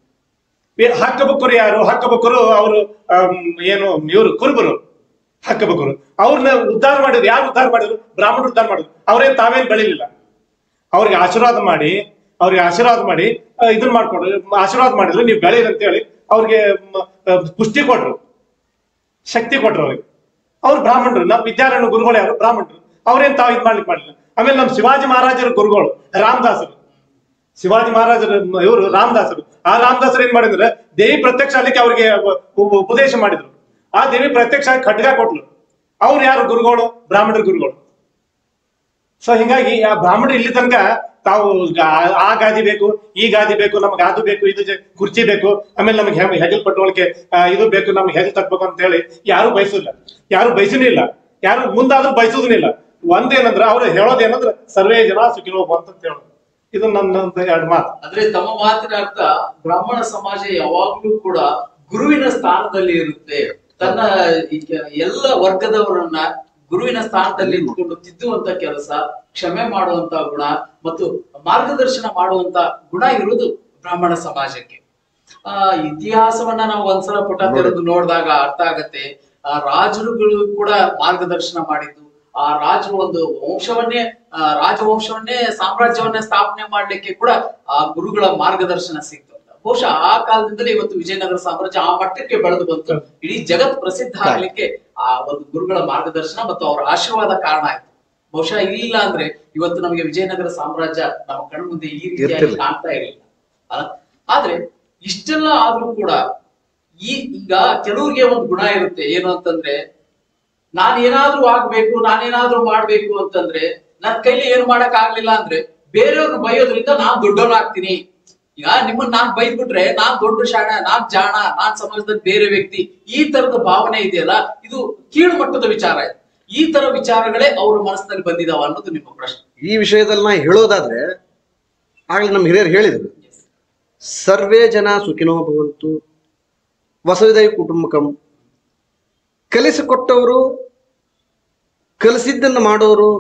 ಈ ಹಕ್ಕಬಕ್ಕರು ಯಾರು ಹಕ್ಕಬಕ್ಕರು ಅವರು ಏನು ಇವರು ಕುರುಬರು ಹಕ್ಕಬಕ್ಕರು ಅವ್ರನ್ನ ಉದ್ಧಾರ ಮಾಡಿದ್ರು ಯಾರು ಉದ್ಧಾರ ಮಾಡಿದ್ರು ಬ್ರಾಹ್ಮಣರು ಉದ್ಧಾರ ಮಾಡಿದ್ರು ಅವ್ರೇನ್ ತಾವೇನ್ ಬೆಳಿಲಿಲ್ಲ ಅವ್ರಿಗೆ ಆಶೀರ್ವಾದ ಮಾಡಿ ಅವ್ರಿಗೆ ಆಶೀರ್ವಾದ ಮಾಡಿ ಆ, ಇದನ್ನ ಮಾಡ್ಕೊಡ್ರು ಆಶೀರ್ವಾದ ಮಾಡಿದ್ರು ನೀವು ಬೆಳೀರಿ ಅಂತ ಹೇಳಿ ಅವ್ರಿಗೆ ಮ, ಆ, ಪುಷ್ಟಿ ಕೊಟ್ರು ಶಕ್ತಿ ಕೊಟ್ರು ಅವ್ರಿಗೆ ಅವ್ರು ಬ್ರಾಹ್ಮಣರು ನಮ್ಮ ವಿದ್ಯಾರಣ್ಯ ಗುರುಗಳು ಯಾರು ಬ್ರಾಹ್ಮಣರು ಅವ್ರೇನ್ ತಾವು ಇದ್ ಮಾಡ್ಲಿಕ್ಕೆ ಮಾಡಲಿಲ್ಲ ಆಮೇಲೆ ನಮ್ಮ ಶಿವಾಜಿ ಮಹಾರಾಜರ ಗುರುಗಳು ರಾಮದಾಸರು ಶಿವಾಜಿ ಮಹಾರಾಜರ ಇವರು ರಾಮದಾಸರು ಆ ರಾಮದಾಸರು ಏನ್ ಮಾಡಿದ್ರೆ ದೇವಿ ಪ್ರತ್ಯಕ್ಷ ಆಗ್ಲಿಕ್ಕೆ ಅವ್ರಿಗೆ ಉಪ- ಉಪ- ಉಪದೇಶ ಮಾಡಿದ್ರು ಆ ದೇವಿ ಪ್ರತ್ಯಕ್ಷ ಆಗಿ ಖಡ್ಗ ಕೊಟ್ಲು ಅವ್ರು ಯಾರು ಗುರುಗಳು ಬ್ರಾಹ್ಮಣರ ಗುರುಗಳು ಸೊ ಹಿಂಗಾಗಿ ಆ ಬ್ರಾಹ್ಮಣರು ಇಲ್ಲಿ ತನಕ ತಾವು ಗಾ- ಆ ಗಾದಿ ಬೇಕು ಈ ಗಾದಿ ಬೇಕು ನಮ್ಗೆ ಅದು ಬೇಕು ಇದು ಜೆ- ಕುರ್ಚಿ ಬೇಕು ಆಮೇಲೆ ನಮ್ಗೆ ಹೆಮ್ ಹೆಗಲ್ ಪಟ್ಟೋಳಿಕೆ ಆ, ಇದು ಬೇಕು ನಮ್ಗೆ ಹೆಗಲ್ ತಟ್ಬೇಕು ಅಂತ ಹೇಳಿ ಯಾರು ಬಯಸಿಲ್ಲ ಯಾರು ಬಯಸನಿಲ್ಲ ಯಾರು ಮುಂದಾದ್ರೂ ಬಯಸೋದನಿಲ್ಲ ಒಂದೇನಂದ್ರ ಅವ್ರು ಹೇಳೋದೇನಂದ್ರ ಸರ್ವೇ ಜನ ಸುಖಿನೋ ಅಂತ ಹೇಳೋದು ಇದು ನನ್ನ ಒಂದು ಎರಡು ಮಾತು ಅಂದ್ರೆ ತಮ್ಮ ಮಾತಿನ ಅರ್ಥ ಬ್ರಾಹ್ಮಣ ಸಮಾಜ ಯಾವಾಗ್ಲೂ ಕೂಡ ಗುರುವಿನ ಸ್ಥಾನದಲ್ಲಿ ಇರುತ್ತೆ ತನ್ನ ಈ ಕೆ- ಎಲ್ಲ ವರ್ಗದವರನ್ನ ಗುರುವಿನ ಸ್ಥಾನದಲ್ಲಿ ಇಟ್ಕೊಂಡು ತಿದ್ದುವಂತ ಕೆಲಸ ಕ್ಷಮೆ ಮಾಡುವಂತ ಗುಣ ಮತ್ತು ಮಾರ್ಗದರ್ಶನ ಮಾಡುವಂತ ಗುಣ ಇರುವುದು ಬ್ರಾಹ್ಮಣ ಸಮಾಜಕ್ಕೆ ಆ ಇತಿಹಾಸವನ್ನ ನಾವು ಒಂದ್ಸಲ ಪುಟ ತೆರೆದು ನೋಡಿದಾಗ ಅರ್ಥ ಆಗತ್ತೆ ಆ ರಾಜರುಗಳು ಕೂಡ ಮಾರ್ಗದರ್ಶನ ಮಾಡಿದ್ದು ಆ ರಾಜರು ಒಂದು ವಂಶವನ್ನೇ ಆ, ರಾಜವಂಶವನ್ನೇ ಸಾಮ್ರಾಜ್ಯವನ್ನೇ ಸ್ಥಾಪನೆ ಮಾಡ್ಲಿಕ್ಕೆ ಕೂಡ ಆ ಗುರುಗಳ ಮಾರ್ಗದರ್ಶನ ಸಿಕ್ತು ಅಂತ ಬಹುಶಃ ಆ ಕಾಲದಿಂದಲೇ ಇವತ್ತು ವಿಜಯನಗರ ಸಾಮ್ರಾಜ್ಯ ಆ ಮಟ್ಟಕ್ಕೆ ಬೆಳೆದು ಬಂತು ಇಡೀ ಜಗತ್ ಪ್ರಸಿದ್ಧ ಆಗ್ಲಿಕ್ಕೆ ಆ ಒಂದು ಗುರುಗಳ ಮಾರ್ಗದರ್ಶನ ಮತ್ತು ಅವರ ಆಶೀರ್ವಾದ ಕಾರಣ ಆಯ್ತು ಬಹುಶಃ ಇಲ್ಲ ಅಂದ್ರೆ ಇವತ್ತು ನಮಗೆ ವಿಜಯನಗರ ಸಾಮ್ರಾಜ್ಯ ನಮ್ಮ ಕಣ್ಮುಂದೆ ಈ ರೀತಿಯಾಗಿ ಇರ್ತಿರ್ಲಿಲ್ಲ. ಕಾಣ್ತಾ ಇರಲಿಲ್ಲ ಅಲ್ಲ? ಆದ್ರೆ ಇಷ್ಟೆಲ್ಲ ಆದ್ರೂ ಕೂಡ ಈ ಈಗ ಕೆಲವ್ರಿಗೆ ಒಂದು ಗುಣ ಇರುತ್ತೆ ಏನು ಅಂತಂದ್ರೆ ನಾನ್ ಏನಾದ್ರೂ ಆಗ್ಬೇಕು ನಾನೇನಾದ್ರೂ ಮಾಡ್ಬೇಕು ಅಂತಂದ್ರೆ ನನ್ ಕೈಲಿ ಏನ್ ಮಾಡಕ್ ಆಗ್ಲಿಲ್ಲ ಅಂದ್ರೆ ಬೇರೆಯವ್ರನ್ನ ಬೈಯೋದ್ರಿಂದ ನಾನ್ ದೊಡ್ಡವನಾಗ್ತೀನಿ ಈಗ ನಿಮ್ಮನ್ನ ನಾನ್ ಬೈದ್ಬಿಟ್ರೆ ನಾನ್ ದೊಡ್ಡ ಶಾಣ ನಾನ್ ಜಾಣ ನಾನ್ ಸಮಾಜದಲ್ಲಿ ಬೇರೆ ವ್ಯಕ್ತಿ ಈ ತರದ ಭಾವನೆ ಇದೆಯಲ್ಲ ಇದು ಕೀಳು ಮಟ್ಟದ ವಿಚಾರ ಇದೆ ಈ ತರ ವಿಚಾರಗಳೇ ಅವ್ರ ಮನಸ್ಸಿನಲ್ಲಿ ಬಂದಿದಾವ ಅನ್ನೋದು ನಿಮ್ಮ ಪ್ರಶ್ನೆ ಈ ವಿಷಯದಲ್ಲಿ ನಾ ಹೇಳೋದಾದ್ರೆ ಆಗ್ಲೇ ನಮ್ಮ ಹಿರಿಯರು ಹೇಳಿದ್ರು ಸರ್ವೇ ಜನ ಸುಖಿನೋ ಭವಂತು ವಸುದೈ ಕುಟುಂಬಕಂ ಕಲಿಸಿಕೊಟ್ಟವರು ಕಲಿಸಿದ್ದನ್ನು ಮಾಡೋರು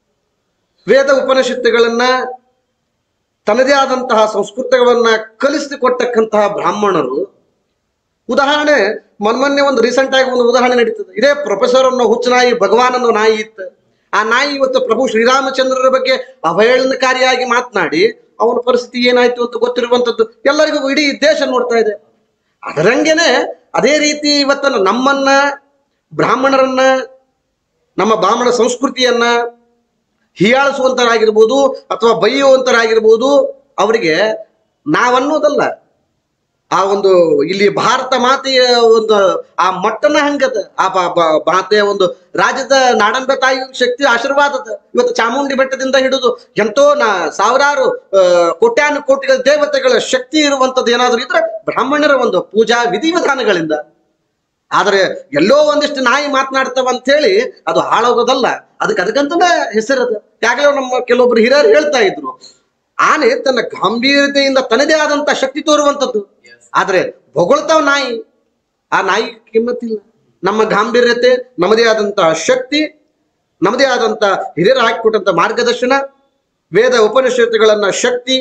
ವೇದ ಉಪನಿಷತ್ತುಗಳನ್ನ ತನ್ನದೇ ಆದಂತಹ ಸಂಸ್ಕೃತಗಳನ್ನ ಕಲಿಸಿಕೊಟ್ಟಕ್ಕಂತಹ ಬ್ರಾಹ್ಮಣರು ಉದಾಹರಣೆ ಮೊನ್ನೆ ಒಂದು ರೀಸೆಂಟ್ ಆಗಿ ಒಂದು ಉದಾಹರಣೆ ನಡೀತದೆ ಇದೇ ಪ್ರೊಫೆಸರ್ ಅನ್ನೋ ಹುಚ್ಚ ನಾಯಿ ಭಗವಾನ್ ಅನ್ನೋ ನಾಯಿ ಇತ್ತು ಆ ನಾಯಿ ಇವತ್ತು ಪ್ರಭು ಶ್ರೀರಾಮಚಂದ್ರರ ಬಗ್ಗೆ ಅವಹೇಳನಕಾರಿಯಾಗಿ ಮಾತನಾಡಿ ಅವನ ಪರಿಸ್ಥಿತಿ ಏನಾಯ್ತು ಅಂತ ಗೊತ್ತಿರುವಂತದ್ದು ಎಲ್ಲರಿಗೂ ಇಡೀ ದೇಶ ನೋಡ್ತಾ ಇದೆ ಅದರಂಗೆನೆ ಅದೇ ರೀತಿ ಇವತ್ತ ನಮ್ಮನ್ನ ಬ್ರಾಹ್ಮಣರನ್ನ ನಮ್ಮ ಬ್ರಾಹ್ಮಣ ಸಂಸ್ಕೃತಿಯನ್ನ ಹೀಯಾಳಿಸುವಂತರಾಗಿರ್ಬೋದು ಅಥವಾ ಬೈಯುವಂತರಾಗಿರ್ಬೋದು ಅವರಿಗೆ ನಾವನ್ನೋದಲ್ಲ ಆ ಒಂದು ಇಲ್ಲಿ ಭಾರತ ಮಾತೆಯ ಒಂದು ಆ ಮಟ್ಟನ ಹಂಗದ ಆ ಬ- ಬ- ಮಾತೆಯ ಒಂದು ರಾಜ್ಯದ ನಾಡಂಬೆ ತಾಯಿ ಶಕ್ತಿ ಆಶೀರ್ವಾದದ ಇವತ್ತು ಚಾಮುಂಡಿ ಬೆಟ್ಟದಿಂದ ಹಿಡಿದು ಎಂತೋ ನಾ ಸಾವಿರಾರು ಆ, ಕೋಟ್ಯಾನು ಕೋಟಿಗಳ ದೇವತೆಗಳ ಶಕ್ತಿ ಇರುವಂತದ್ದು ಏನಾದ್ರೂ ಇದ್ರೆ ಬ್ರಾಹ್ಮಣರ ಒಂದು ಪೂಜಾ ವಿಧಿವಿಧಾನಗಳಿಂದ ಆದ್ರೆ ಎಲ್ಲೋ ಒಂದಿಷ್ಟು ನಾಯಿ ಮಾತನಾಡ್ತಾವ ಅಂತ ಹೇಳಿ ಅದು ಹಾಳಾಗೋದಲ್ಲ ಅದಕ್ಕೆ ಅದಕ್ಕಂತಾನೆ ಹೆಸರದ ಯಾಕಲೇ ನಮ್ಮ ಕೆಲವೊಬ್ರು ಹಿರಿಯರು ಹೇಳ್ತಾ ಇದ್ರು ಆನೆ ತನ್ನ ಗಾಂಭೀರ್ಯತೆಯಿಂದ ತನ್ನದೇ ಆದಂತ ಶಕ್ತಿ ತೋರುವಂತದ್ದು ಆದ್ರೆ ಹೊಗಳ್ತಾವ್ ನಾಯಿ ಆ ನಾಯಿ ಕಿಮ್ಮತ್ತಿಲ್ಲ ನಮ್ಮ ಗಾಂಭೀರ್ಯತೆ ನಮ್ಮದೇ ಆದಂತಹ ಶಕ್ತಿ ನಮ್ಮದೇ ಆದಂತ ಹಿರಿಯರು ಹಾಕಿಕೊಟ್ಟಂತ ಮಾರ್ಗದರ್ಶನ ವೇದ ಉಪನಿಷತ್ತುಗಳನ್ನ ಶಕ್ತಿ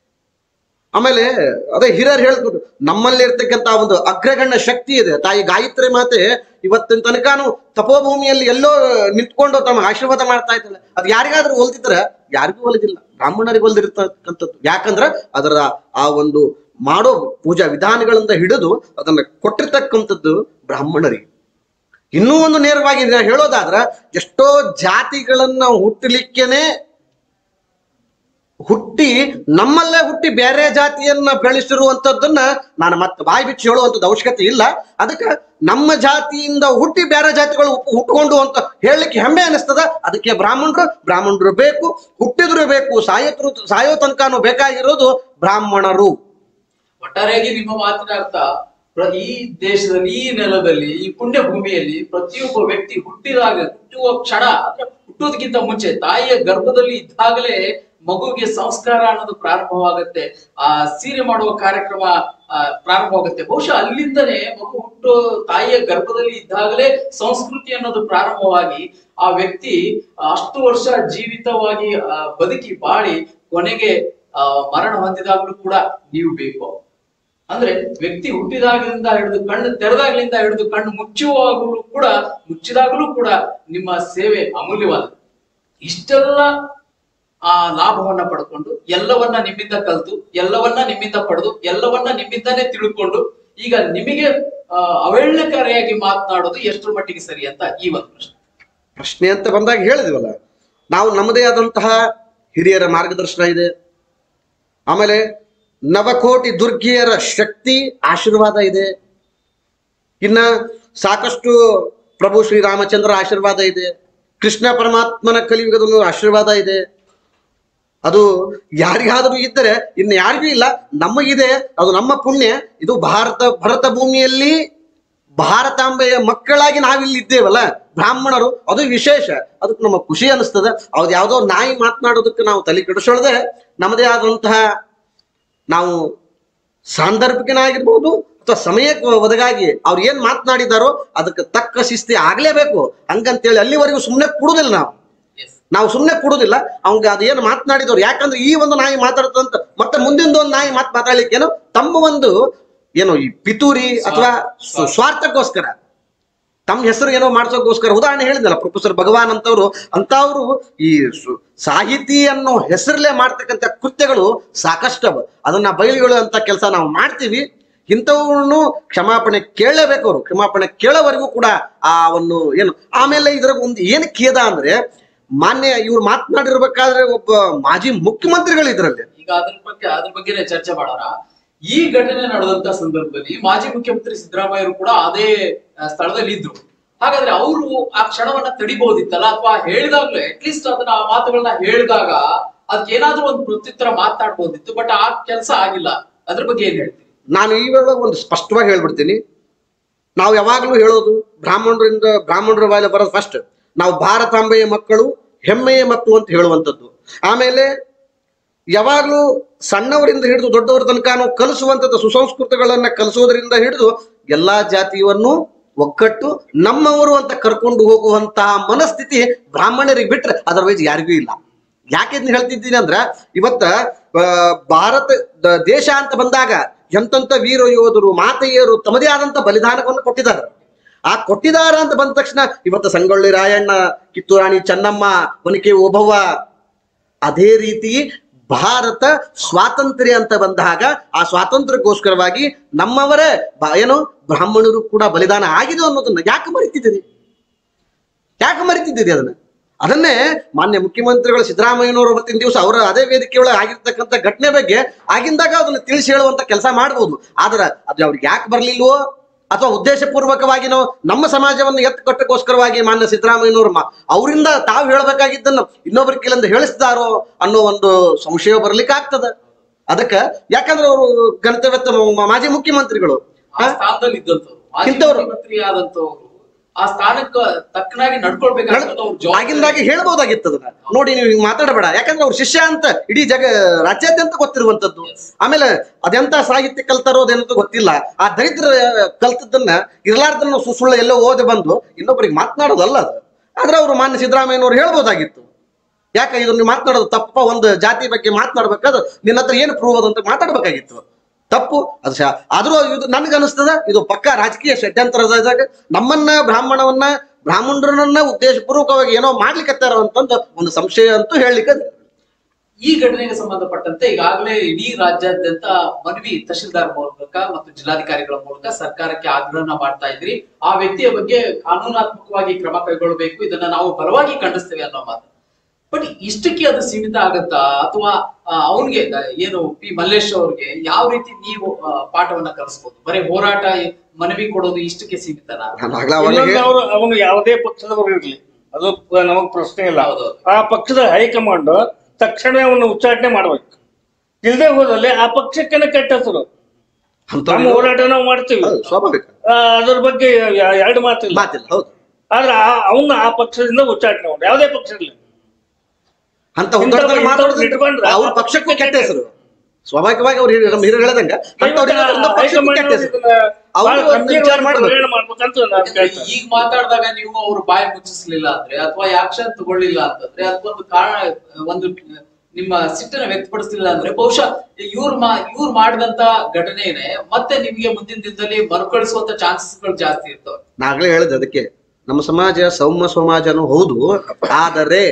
ಆಮೇಲೆ ಅದೇ ಹಿರಿಯರು ಹೇಳ್ಬೋದು ನಮ್ಮಲ್ಲಿ ಇರ್ತಕ್ಕಂತ ಒಂದು ಅಗ್ರಗಣ್ಯ ಶಕ್ತಿ ಇದೆ ತಾಯಿ ಗಾಯತ್ರಿ ಮಾತೆ ಇವತ್ತಿನ ತನಕನೂ ತಪೋಭೂಮಿಯಲ್ಲಿ ಎಲ್ಲೋ ನಿಂತ್ಕೊಂಡು ತಮ್ಮ ಆಶೀರ್ವಾದ ಮಾಡ್ತಾ ಇದ್ದಾಳೆ ಅದು ಯಾರಿಗಾದ್ರೂ ಒಲ್ದಿದ್ರೆ ಯಾರಿಗೂ ಒಲಿದಿಲ್ಲ ಬ್ರಾಹ್ಮಣರಿಗೆ ಒಲ್ದಿರ್ತಕ್ಕಂಥದ್ದು ಯಾಕಂದ್ರೆ ಅದರ ಆ ಒಂದು ಮಾಡೋ ಪೂಜಾ ವಿಧಾನಗಳಿಂದ ಹಿಡಿದು ಅದನ್ನ ಕೊಟ್ಟಿರ್ತಕ್ಕಂಥದ್ದು ಬ್ರಾಹ್ಮಣರಿಗೆ ಇನ್ನೂ ಒಂದು ನೇರವಾಗಿ ನಾ ಹೇಳೋದಾದ್ರ ಎಷ್ಟೋ ಜಾತಿಗಳನ್ನ ಹುಟ್ಟಲಿಕ್ಕೇನೆ ಹುಟ್ಟಿ ನಮ್ಮಲ್ಲೇ ಹುಟ್ಟಿ ಬೇರೆ ಜಾತಿಯನ್ನ ಬೆಳೆಸಿರುವಂತದ್ದನ್ನ ನಾನು ಮತ್ತೆ ಬಾಯಿ ಬಿಚ್ಚಿ ಹೇಳುವಂತದ್ದು ಅವಶ್ಯಕತೆ ಇಲ್ಲ ಅದಕ್ಕೆ ನಮ್ಮ ಜಾತಿಯಿಂದ ಹುಟ್ಟಿ ಬೇರೆ ಜಾತಿಗಳು ಹುಟ್- ಹುಟ್ಕೊಂಡು ಅಂತ ಹೇಳಲಿಕ್ಕೆ ಹೆಮ್ಮೆ ಅನಿಸ್ತದ ಅದಕ್ಕೆ ಬ್ರಾಹ್ಮಣರು ಬ್ರಾಹ್ಮಣರು ಬೇಕು ಹುಟ್ಟಿದ್ರು ಬೇಕು ಸಾಯತ್ರು ಸಾಯೋ ತನಕನೂ ಬೇಕಾಗಿರೋದು ಬ್ರಾಹ್ಮಣರು ಒಟ್ಟಾರೆಯಾಗಿ ನಿಮ್ಮ ಮಾತಿನ ಅರ್ಥ ಪ್ರ- ಈ ದೇಶದಲ್ಲಿ ಈ ನೆಲದಲ್ಲಿ ಈ ಪುಣ್ಯ ಭೂಮಿಯಲ್ಲಿ ಪ್ರತಿಯೊಬ್ಬ ವ್ಯಕ್ತಿ ಹುಟ್ಟಿದಾಗ ಹುಟ್ಟುವ ಕ್ಷಣ ಅಂದ್ರೆ ಹುಟ್ಟೋದಕ್ಕಿಂತ ಮುಂಚೆ ತಾಯಿಯ ಗರ್ಭದಲ್ಲಿ ಇದ್ದಾಗಲೇ ಮಗುವಿಗೆ ಸಂಸ್ಕಾರ ಅನ್ನೋದು ಪ್ರಾರಂಭವಾಗುತ್ತೆ ಆ ಸೀರೆ ಮಾಡುವ ಕಾರ್ಯಕ್ರಮ ಆ, ಪ್ರಾರಂಭವಾಗುತ್ತೆ ಬಹುಶಃ ಅಲ್ಲಿಂದನೇ ಮಗು ಹುಟ್ಟೋ ತಾಯಿಯ ಗರ್ಭದಲ್ಲಿ ಇದ್ದಾಗಲೇ ಸಂಸ್ಕೃತಿ ಅನ್ನೋದು ಪ್ರಾರಂಭವಾಗಿ ಆ ವ್ಯಕ್ತಿ ಅಷ್ಟು ವರ್ಷ ಜೀವಿತವಾಗಿ ಆ, ಬದುಕಿ ಬಾಳಿ ಕೊನೆಗೆ ಆ ಮರಣ ಹೊಂದಿದಾಗಲೂ ಕೂಡ ನೀವು ಬೇಕು ಅಂದ್ರೆ ವ್ಯಕ್ತಿ ಹುಟ್ಟಿದಾಗಲಿಂದ ಹಿಡಿದು ಕಣ್ಣು ತೆರೆದಾಗ್ಲಿಂದ ಹಿಡಿದು ಕಣ್ಣು ಮುಚ್ಚುವಾಗಲೂ ಕೂಡ ಮುಚ್ಚಿದಾಗಲೂ ಕೂಡ ನಿಮ್ಮ ಸೇವೆ ಅಮೂಲ್ಯವಾದ ಇಷ್ಟೆಲ್ಲ ಆ ಲಾಭವನ್ನ ಪಡ್ಕೊಂಡು ಎಲ್ಲವನ್ನ ನಿಮ್ಮಿಂದ ಕಲ್ತು ಎಲ್ಲವನ್ನ ನಿಮ್ಮಿಂದ ಪಡೆದು ಎಲ್ಲವನ್ನ ನಿಮ್ಮಿಂದಾನೇ ತಿಳ್ಕೊಂಡು ಈಗ ನಿಮಗೆ ಆ, ಅವಹೇಳನಕಾರಿಯಾಗಿ ಮಾತನಾಡೋದು ಎಷ್ಟರ ಮಟ್ಟಿಗೆ ಸರಿ ಅಂತ ಈ ಒಂದು ಪ್ರಶ್ನೆ ಪ್ರಶ್ನೆ ಅಂತ ಬಂದಾಗ ಹೇಳಿದ್ವಲ್ಲ ನಾವು ನಮ್ಮದೇ ಆದಂತಹ ಹಿರಿಯರ ಮಾರ್ಗದರ್ಶನ ಇದೆ ಆಮೇಲೆ ನವಕೋಟಿ ದುರ್ಗಿಯರ ಶಕ್ತಿ ಆಶೀರ್ವಾದ ಇದೆ ಇನ್ನ ಸಾಕಷ್ಟು ಪ್ರಭು ಶ್ರೀರಾಮಚಂದ್ರ ಆಶೀರ್ವಾದ ಇದೆ ಕೃಷ್ಣ ಪರಮಾತ್ಮನ ಕಲಿಯುಗದಲ್ಲೂ ಆಶೀರ್ವಾದ ಇದೆ ಅದು ಯಾರಿಗಾದರೂ ಇದ್ದರೆ ಇನ್ನು ಯಾರಿಗೂ ಇಲ್ಲ ನಮಗಿದೆ ಅದು ನಮ್ಮ ಪುಣ್ಯ ಇದು ಭಾರತ ಭರತ ಭೂಮಿಯಲ್ಲಿ ಭಾರತಾಂಬೆಯ ಮಕ್ಕಳಾಗಿ ನಾವಿಲ್ಲಿ ಇದ್ದೇವಲ್ಲ ಬ್ರಾಹ್ಮಣರು ಅದು ವಿಶೇಷ ಅದಕ್ಕೆ ನಮಗೆ ಖುಷಿ ಅನಿಸ್ತದೆ ಅವ್ದು ಯಾವುದೋ ನಾಯಿ ಮಾತನಾಡೋದಕ್ಕೆ ನಾವು ತಲೆ ಕೆಡಿಸೋಳದೆ ನಮ್ಮದೇ ಆದಂತಹ ನಾವು ಸಾಂದರ್ಭಿಕನಾಗಿರ್ಬೋದು ಅಥವಾ ಸಮಯಕ್ಕೆ ಒದಗಾಗಿ ಅವ್ರು ಏನ್ ಮಾತನಾಡಿದಾರೋ ಅದಕ್ಕೆ ತಕ್ಕ ಶಿಸ್ತಿ ಆಗ್ಲೇಬೇಕು ಹಂಗಂತೇಳಿ ಅಲ್ಲಿವರೆಗೂ ಸುಮ್ಮನೆ ಕೊಡುದಿಲ್ಲ ನಾವು ಎಸ್ ನಾವು ಸುಮ್ಮನೆ ಕೊಡುದಿಲ್ಲ ಅವ್ಗೆ ಅದು ಏನು ಮಾತನಾಡಿದವ್ರು ಯಾಕಂದ್ರೆ ಈ ಒಂದು ನಾಯಿ ಮಾತಾಡ್ತಂತ ಮತ್ತೆ ಮುಂದಿನ ಒಂದು ನಾಯಿ ಮಾತು ಮಾತಾಡ್ಲಿಕ್ಕೆ ಏನು ತಮ್ಮ ಒಂದು ಏನು ಈ ಪಿತೂರಿ ಅಥವಾ ಸ್ವ- ಸ್ವಾರ್ಥಕ್ಕೋಸ್ಕರ ತಮ್ಮ ಹೆಸರು ಏನೋ ಮಾಡ್ಸೋಕ್ಕೋಸ್ಕರ ಉದಾಹರಣೆ ಹೇಳಿದ್ನಲ್ಲ ಪ್ರೊಫೆಸರ್ ಭಗವಾನ್ ಅಂತವ್ರು ಅಂತವ್ರು ಈ ಸು- ಸಾಹಿತಿ ಅನ್ನೋ ಹೆಸರಲ್ಲೇ ಮಾಡ್ತಕ್ಕಂಥ ಕೃತ್ಯಗಳು ಸಾಕಷ್ಟವ ಅದನ್ನ ಬಯಲು ಅಂತ ಕೆಲಸ ನಾವು ಮಾಡ್ತೀವಿ ಇಂಥವ್ರನ್ನು ಕ್ಷಮಾಪಣೆ ಕೇಳಲೇಬೇಕು ಅವರು ಕ್ಷಮಾಪಣೆ ಕೇಳೋವರೆಗೂ ಕೂಡ ಆ ಒಂದು ಏನು ಆಮೇಲೆ ಇದ್ರ ಒಂದು ಏನು ಖೇದ ಅಂದ್ರೆ ಮಾನ್ಯ ಇವ್ರು ಮಾತನಾಡಿರ್ಬೇಕಾದ್ರೆ ಒಬ್ಬ ಮಾಜಿ ಮುಖ್ಯಮಂತ್ರಿಗಳು ಇದ್ರಲ್ಲಿ ಈಗ ಅದ್ರ ಬಗ್ಗೆ ಅದ್ರ ಬಗ್ಗೆನೇ ಚರ್ಚೆ ಮಾಡೋಣ ಈ ಘಟನೆ ನಡೆದಂತ ಸಂದರ್ಭದಲ್ಲಿ ಮಾಜಿ ಮುಖ್ಯಮಂತ್ರಿ ಸಿದ್ದರಾಮಯ್ಯರು ಕೂಡ ಅದೇ ಆ, ಸ್ಥಳದಲ್ಲಿ ಇದ್ರು ಹಾಗಾದ್ರೆ ಅವರು ಆ ಕ್ಷಣವನ್ನ ತಡಿಬಹುದಿತ್ತಲ್ಲ ಅಥವಾ ಹೇಳಿದಾಗ್ಲೇ ಅಟ್ಲೀಸ್ಟ್ ಅದನ್ನ ಆ ಮಾತುಗಳನ್ನ ಹೇಳಿದಾಗ ಅದಕ್ಕೆ ಏನಾದ್ರೂ ಒಂದು ಪ್ರತ್ಯುತ್ತರ ಮಾತನಾಡ್ಬೋದಿತ್ತು ಬಟ್ ಆ ಕೆಲಸ ಆಗಿಲ್ಲ ಅದ್ರ ಬಗ್ಗೆ ಏನ್ ಹೇಳ್ತೀರಿ ನಾನು ಈ ವೇಳೆ ಒಂದು ಸ್ಪಷ್ಟವಾಗಿ ಹೇಳ್ಬಿಡ್ತೀನಿ ನಾವು ಯಾವಾಗಲೂ ಹೇಳೋದು ಬ್ರಾಹ್ಮಣರಿಂದ ಬ್ರಾಹ್ಮಣರ ಮೇಲೆ ಬರೋದು ಫಸ್ಟ್ ನಾವು ಭಾರತಾಂಬೆಯ ಮಕ್ಕಳು ಹೆಮ್ಮೆಯ ಮಕ್ಕಳು ಅಂತ ಹೇಳುವಂಥದ್ದು ಆಮೇಲೆ ಯಾವಾಗಲೂ ಸಣ್ಣವರಿಂದ ಹಿಡಿದು ದೊಡ್ಡವರ ತನಕ ನಾವು ಕಲಿಸುವಂಥದ್ದು ಸುಸಂಸ್ಕೃತಗಳನ್ನ ಕಲಿಸೋದ್ರಿಂದ ಹಿಡಿದು ಎಲ್ಲಾ ಜಾತಿಯನ್ನು ಒಕ್ಕಟ್ಟು ನಮ್ಮವರು ಅಂತ ಕರ್ಕೊಂಡು ಹೋಗುವಂತಹ ಮನಸ್ಥಿತಿ ಬ್ರಾಹ್ಮಣರಿಗೆ ಬಿಟ್ರೆ ಅದರ್ವೈಸ್ ಯಾರಿಗೂ ಇಲ್ಲ ಯಾಕೆ ಇದನ್ನ ಹೇಳ್ತಿದ್ದೀನಿ ಅಂದ್ರ ಇವತ್ತ ಆ, ಭಾರತ ದ- ದೇಶ ಅಂತ ಬಂದಾಗ ಎಂತೆಂತ ವೀರ ಯೋಧರು ಮಾತೆಯರು ತಮ್ಮದೇ ಆದಂತ ಬಲಿದಾನವನ್ನು ಕೊಟ್ಟಿದ್ದಾರೆ ಆ ಕೊಟ್ಟಿದಾರ ಅಂತ ಬಂದ ತಕ್ಷಣ ಇವತ್ತು ಸಂಗೊಳ್ಳಿ ರಾಯಣ್ಣ ಕಿತ್ತೂರಾಣಿ ಚೆನ್ನಮ್ಮ ಒನಕೆ ಓಬವ್ವ ಅದೇ ರೀತಿ ಭಾರತ ಸ್ವಾತಂತ್ರ್ಯ ಅಂತ ಬಂದಾಗ ಆ ಸ್ವಾತಂತ್ರ್ಯಕ್ಕೋಸ್ಕರವಾಗಿ ನಮ್ಮವರೇ ಬ- ಏನು ಬ್ರಾಹ್ಮಣರು ಕೂಡ ಬಲಿದಾನ ಆಗಿದೆ ಅನ್ನೋದನ್ನ ಯಾಕೆ ಮರಿತಿದ್ದೀರಿ ಯಾಕೆ ಮರಿತಿದ್ದೀರಿ ಅದನ್ನ ಅದನ್ನೇ ಮಾನ್ಯ ಮುಖ್ಯಮಂತ್ರಿಗಳು ಸಿದ್ದರಾಮಯ್ಯನವರು ಅವತ್ತಿನ ದಿವಸ ಅವರ ಅದೇ ವೇದಿಕೆ ಒಳಗೆ ಆಗಿರ್ತಕ್ಕಂಥ ಘಟನೆ ಬಗ್ಗೆ ಆಗಿಂದಾಗ ಅದನ್ನ ತಿಳಿಸಿ ಹೇಳುವಂತ ಕೆಲಸ ಮಾಡ್ಬೋದು ಆದ್ರೆ ಅದು ಅವ್ರಿಗೆ ಯಾಕೆ ಬರ್ಲಿಲ್ವೋ ಅಥವಾ ಉದ್ದೇಶಪೂರ್ವಕವಾಗಿ ನಾವು ನಮ್ಮ ಸಮಾಜವನ್ನು ಎತ್ತು ಕಟ್ಟಕ್ಕೋಸ್ಕರವಾಗಿ ಮಾನ್ಯ ಸಿದ್ದರಾಮಯ್ಯನವರು ಮಾ- ಅವರಿಂದ ತಾವು ಹೇಳಬೇಕಾಗಿದ್ದನ್ನು ಇನ್ನೊಬ್ಬರ ಕೈಲಿಂದ ಹೇಳಿಸ್ತಾರೋ ಅನ್ನೋ ಒಂದು ಸಂಶಯ ಬರ್ಲಿಕ್ಕೆ ಆಗ್ತದ ಅದಕ್ಕೆ ಯಾಕಂದ್ರೆ ಅವರು ಗಂತವ್ಯ ಮಾಜಿ ಮುಖ್ಯಮಂತ್ರಿಗಳು ಆ ಸ್ಥಾನದಲ್ಲಿ ಇದ್ದಂತವ್ರು ಮಾಜಿ ಇಂಥವ್ರು. ಮುಖ್ಯಮಂತ್ರಿ ಆದಂತವ್ರು ಆ ಸ್ಥಾನಕ್ಕ ತಕ್ಕನಾಗಿ ನಡ್ಕೊಳ್ಬೇಕಾಗ್ತದೆ ಅವ್ರ ಜವಾಬ್ದಾರಿ. ಆಗಿಂದಾಗಿ ಹೇಳ್ಬೋದಾಗಿತ್ತು ಅದನ್ನ ನೋಡಿ ನೀವು ಹಿಂಗ್ ಮಾತಾಡಬೇಡ ಯಾಕಂದ್ರೆ ಅವ್ರ ಶಿಷ್ಯ ಅಂತ ಇಡೀ ಜಗ ರಾಜ್ಯಾದ್ಯಂತ ಗೊತ್ತಿರುವಂತದ್ದು ಆಮೇಲೆ ಅದೆಂತ ಸಾಹಿತ್ಯ ಕಲ್ತಾರೋ ಅದೇನಂತ ಗೊತ್ತಿಲ್ಲ ಆ ದರಿದ್ರ ಕಲ್ತದ್ದನ್ನ ಇರ್ಲಾರ್ದನ್ನ ಸು- ಸುಳ್ಳು ಎಲ್ಲೋ ಓದಿ ಬಂದು ಇನ್ನೊಬ್ಬರಿಗೆ ಮಾತನಾಡೋದಲ್ಲ ಅದು ಆದ್ರೆ ಅವರು ಮಾನ್ಯ ಸಿದ್ದರಾಮಯ್ಯನವ್ರು ಹೇಳ್ಬೋದಾಗಿತ್ತು ಯಾಕೆ ಇದು ನೀವು ಮಾತನಾಡೋದು ತಪ್ಪ ಒಂದು ಜಾತಿ ಬಗ್ಗೆ ಮಾತನಾಡ್ಬೇಕಾದ್ರೆ ನಿನ್ನ ಹತ್ರ ಏನು ಪ್ರೂವ್ ಅದಂತ ಮಾತಾಡ್ಬೇಕಾಗಿತ್ತು ತಪ್ಪು ಅದು ಶ- ಆದ್ರೂ ಇದು ನನ್ಗೆ ಅನಿಸ್ತದ ಇದು ಪಕ್ಕ ರಾಜಕೀಯ ಷಡ್ಯಂತರದಾಗ ನಮ್ಮನ್ನ ಬ್ರಾಹ್ಮಣವನ್ನ ಬ್ರಾಹ್ಮಣರನ್ನ ಉದ್ದೇಶಪೂರ್ವಕವಾಗಿ ಏನೋ ಮಾಡ್ಲಿಕ್ಕತ್ತಾರ ಅಂತಂದು ಒಂದು ಸಂಶಯ ಅಂತೂ ಹೇಳಲಿಕ್ಕೆ ಈ ಘಟನೆಗೆ ಸಂಬಂಧಪಟ್ಟಂತೆ ಈಗಾಗಲೇ ಇಡೀ ರಾಜ್ಯಾದ್ಯಂತ ಮನವಿ ತಹಶೀಲ್ದಾರ್ ಮೂಲಕ ಮತ್ತು ಜಿಲ್ಲಾಧಿಕಾರಿಗಳ ಮೂಲಕ ಸರ್ಕಾರಕ್ಕೆ ಆಗ್ರಹನ ಮಾಡ್ತಾ ಇದ್ರಿ ಆ ವ್ಯಕ್ತಿಯ ಬಗ್ಗೆ ಕಾನೂನಾತ್ಮಕವಾಗಿ ಕ್ರಮ ಕೈಗೊಳ್ಳಬೇಕು ಇದನ್ನ ನಾವು ಬಲವಾಗಿ ಖಂಡಿಸ್ತೇವೆ ಅನ್ನೋ ಮಾತು ಬಟ್ ಇಷ್ಟಕ್ಕೆ ಅದು ಸೀಮಿತ ಆಗತ್ತಾ ಅಥವಾ ಅವನಿಗೆ ಏನು ಪಿ ಮಲ್ಲೇಶ್ ಅವ್ರಿಗೆ ಯಾವ ರೀತಿ ನೀವು ಆ, ಪಾಠವನ್ನ ಕಲಿಸ್ಬೋದು ಬರೀ ಹೋರಾಟ ಮನವಿ ಕೊಡೋದು ಇಷ್ಟಕ್ಕೆ ಸೀಮಿತನಾ ನಾನು ಆಗ್ಲೇ ಅವಾಗ್ಲೇ ಇನ್ನೊಂದು ಹೇಳ್- ಅವರು ಅವನು ಯಾವುದೇ ಪಕ್ಷದವರು ಇರ್ಲಿ ಅದು ಪ- ನಮಗ್ ಪ್ರಶ್ನೆ ಇಲ್ಲ ಹೌದು. ಆ ಪಕ್ಷದ ಹೈಕಮಾಂಡ್ ತಕ್ಷಣ ಅವನ್ನ ಉಚ್ಚಾಟನೆ ಮಾಡ್ಬೇಕು ಇಲ್ಲದೆ ಹೋದಲ್ಲಿ ಆ ಪಕ್ಷಕ್ಕೆ ಕೆಟ್ಟ ಹೆಸರು ಅಂಥವ್ರು ನಮ್ಮ ಹೋರಾಟ ನಾವು ಮಾಡ್ತೀವಿ ಹೌದು, ಸ್ವಾಭಾವಿಕ ಆ, ಅದ್ರ ಬಗ್ಗೆ ಯ- ಎರಡು ಮಾತಿಲ್ಲ ಮಾತಿಲ್ಲ ಹೌದು ಆದ್ರೆ ಅವನ್ನ ಆ ಪಕ್ಷದಿಂದ ಉಚ್ಚಾಟನೆ ಮಾಡಿ ಯಾವುದೇ ಪಕ್ಷ ಇರ್ಲಿ ಅಂತ ಇಂಥವ್ರು- ಹುದ್ದಾಟದಲ್ಲಿ ಇಂಥವ್ರು ಮಾತಾಡೋದು ಇಟ್ಕೊಂಡ್ರೆ ಅವ್ರ ಪಕ್ಷಕ್ಕೂ ಕೆಟ್ಟ ಹೆಸರು ಸ್ವಾಭಾವಿಕವಾಗಿ ಅವ್ರು ಹಿರಿಯ- ನಮ್ಮ ಹಿರಿಯರು ಹೇಳ್ದಂಗ ಅಂಥವ್ರು ಇರೋದ್ರಿಂದ ಪಕ್ಷಕ್ಕೂ ಕೆಟ್ಟ ಹೆಸರು ಅವ್ರು ಒಂದು ವಿಚಾರ ಮಾಡ್ಬೇಕು. ಮಾಡ್ಬೇಕಂತ ನಾನು ಕೇಳ್ತೇನೆ ಈಗ ಮಾತಾಡಿದಾಗ ನೀವು ಅವ್ರ ಬಾಯಿ ಮುಚ್ಚಿಸ್ಲಿಲ್ಲ ಅಂದ್ರೆ ಅಥವಾ ಆಕ್ಷನ್ ತಗೊಳ್ಳಿಲ್ಲ ಅಂತಂದ್ರೆ ಅದಕ್ಕೊಂದು ಕಾರಣ ಒಂದು ನಿಮ್ಮ ಸಿಟ್ಟನ್ನ ವ್ಯಕ್ತಪಡಿಸಲಿಲ್ಲ ಅಂದ್ರೆ ಬಹುಶಃ ಇವ್ರು ಮಾ ಇವ್ರು ಮಾಡಿದಂತ ಘಟನೆನೆ ಮತ್ತೆ ನಿಮ್ಗೆ ಮುಂದಿನ ದಿನದಲ್ಲಿ ಮರುಕಳಿಸುವಂತ ಚಾನ್ಸಸ್ಗಳು ಜಾಸ್ತಿ ಇರ್ತವೆ ನಾಗ್ಲೇ ಹೇಳಿದೆ ಅದಕ್ಕೆ ನಮ್ಮ ಸಮಾಜ ಸೌಮ್ಯ ಸಮಾಜನೂ ಹೌದು ಆದರೆ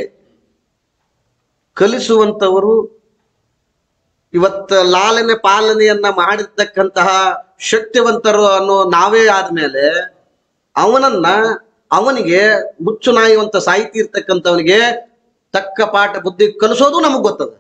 ಕಲಿಸುವಂತವರು ಇವತ್ತ ಲಾಲನೆ ಪಾಲನೆಯನ್ನ ಮಾಡಿರ್ತಕ್ಕಂತಹ ಶಕ್ತಿವಂತರು ಅನ್ನೋ ನಾವೇ ಆದ್ಮೇಲೆ ಅವನನ್ನ ಅವನಿಗೆ ಮುಚ್ಚು ನಾಯುವಂತ ಸಾಹಿತಿ ಇರ್ತಕ್ಕಂಥವನಿಗೆ ತಕ್ಕ ಪಾಠ ಬುದ್ಧಿ ಕಲಿಸೋದು ನಮಗ್ ಗೊತ್ತದ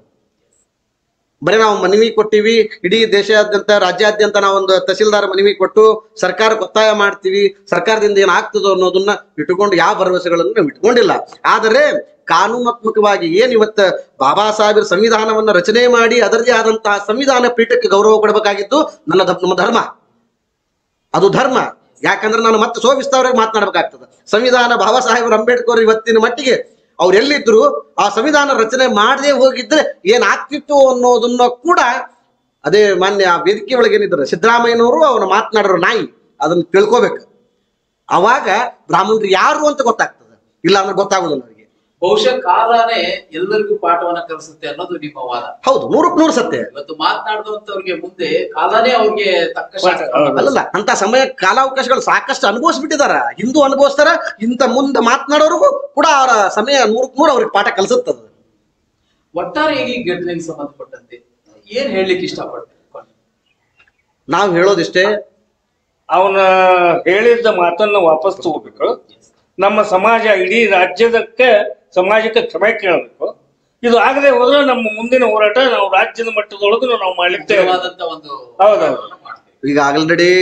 ಬರೀ ನಾವು ಮನವಿ ಕೊಟ್ಟಿವಿ ಇಡೀ ದೇಶಾದ್ಯಂತ ರಾಜ್ಯಾದ್ಯಂತ ನಾವೊಂದು ತಹಸೀಲ್ದಾರ್ ಮನವಿ ಕೊಟ್ಟು ಸರ್ಕಾರಕ್ಕೆ ಒತ್ತಾಯ ಮಾಡ್ತೀವಿ ಸರ್ಕಾರದಿಂದ ಏನ್ ಆಗ್ತದೋ ಅನ್ನೋದನ್ನ ಇಟ್ಟುಕೊಂಡು ಯಾವ ಭರವಸೆಗಳನ್ನು ನಾವು ಇಟ್ಕೊಂಡಿಲ್ಲ ಆದರೆ ಕಾನೂನಾತ್ಮಕವಾಗಿ ಏನ್ ಇವತ್ತ ಬಾಬಾ ಸಾಹೇಬರ ಸಂವಿಧಾನವನ್ನ ರಚನೆ ಮಾಡಿ ಅದರದೇ ಆದಂತಹ ಸಂವಿಧಾನ ಪೀಠಕ್ಕೆ ಗೌರವ ಕೊಡಬೇಕಾಗಿದ್ದು ನನ್ನ ಧ- ನಮ್ಮ ಧರ್ಮ ಅದು ಧರ್ಮ ಯಾಕಂದ್ರೆ ನಾನು ಮತ್ತೆ ಸೋವಿಸ್ತಾವ್ರಿಗೆ ಮಾತನಾಡ್ಬೇಕಾಗ್ತದೆ ಸಂವಿಧಾನ ಬಾಬಾ ಸಾಹೇಬ್ ಅಂಬೇಡ್ಕರ್ ಇವತ್ತಿನ ಮಟ್ಟಿಗೆ ಅವ್ರು ಎಲ್ಲಿದ್ರು ಆ ಸಂವಿಧಾನ ರಚನೆ ಮಾಡದೆ ಹೋಗಿದ್ರೆ ಏನಾಗ್ತಿತ್ತು ಅನ್ನೋದನ್ನ ಕೂಡ ಅದೇ ಮಾನ್ಯ ಆ ವೇದಿಕೆ ಒಳಗೆ ಏನಿದ್ದಾರೆ ಸಿದ್ದರಾಮಯ್ಯನವರು ಅವನು ಮಾತನಾಡೋರು ನಾಯಿ ಅದನ್ನ ತಿಳ್ಕೊಬೇಕು ಅವಾಗ ಬ್ರಾಹ್ಮಣರು ಯಾರು ಅಂತ ಗೊತ್ತಾಗ್ತದೆ ಇಲ್ಲ ಅಂದ್ರೆ ಗೊತ್ತಾಗೋದಿಲ್ಲ ಅವರಿಗೆ ಬಹುಶಃ ಕಾಲನೇ ಎಲ್ಲರಿಗೂ ಪಾಠವನ್ನ ಕಲಿಸುತ್ತೆ ಅನ್ನೋದು ನಿಮ್ಮ ವಾದ ಹೌದು ನೂರಕ್ಕೆ ನೂರು ಸತ್ಯ ಇವತ್ತು ಮಾತನಾಡಿದಂತವ್ರಿಗೆ ಮುಂದೆ ಕಾಲನೇ ಅವ್ರಿಗೆ ತಕ್ಕ ಶಾಸ್ತ್ರ ಹೌದು. ಅಲ್ಲಲ್ಲ ಅಂತ ಸಮಯ ಕಾಲಾವಕಾಶಗಳು ಸಾಕಷ್ಟು ಅನುಭವಿಸ್ಬಿಟ್ಟಿದಾರ ಹಿಂದೂ ಅನುಭವಿಸ್ತಾರ ಇಂತ ಮುಂದೆ ಮಾತನಾಡೋರಿಗೂ ಕೂಡ ಅವರ ಸಮಯ ನೂರಕ್ಕೆ ನೂರು ಅವ್ರಿಗೆ ಪಾಠ ಕಲಿಸುತ್ತದ ಒಟ್ಟಾರೆಯಾಗಿ ಈ ಘಟನೆಗೆ ಸಂಬಂಧಪಟ್ಟಂತೆ ಏನ್ ಹೇಳಲಿಕ್ಕೆ ಇಷ್ಟಪಡ್ತೀನಿ ನಾವು ಹೇಳೋದಿಷ್ಟೇ ಅವನ ಹೇಳಿದ್ದ ಮಾತನ್ನ ವಾಪಸ್ ತಗೋಬೇಕು ನಮ್ಮ ಸಮಾಜ ಇಡೀ ರಾಜ್ಯದಕ್ಕೆ ಸಮಾಜಕ್ಕೆ ಕ್ಷಮೆ ಕೇಳಬೇಕು ಇದು ಆಗದೆ ಹೋದ್ರೆ ನಮ್ಮ ಮುಂದಿನ ಹೋರಾಟ ನಾವು ರಾಜ್ಯದ ಮಟ್ಟದೊಳಗೂ ನಾವು ಮಾಡ್ಲಿಕ್ಕೆ ತಯಾರಿ. ಮುಖ್ಯವಾದಂತ ಒಂದು ಹೌದೌದು. ಮಾಡ್ತೀವಿ ಈಗ ಆಲ್ರೆಡಿ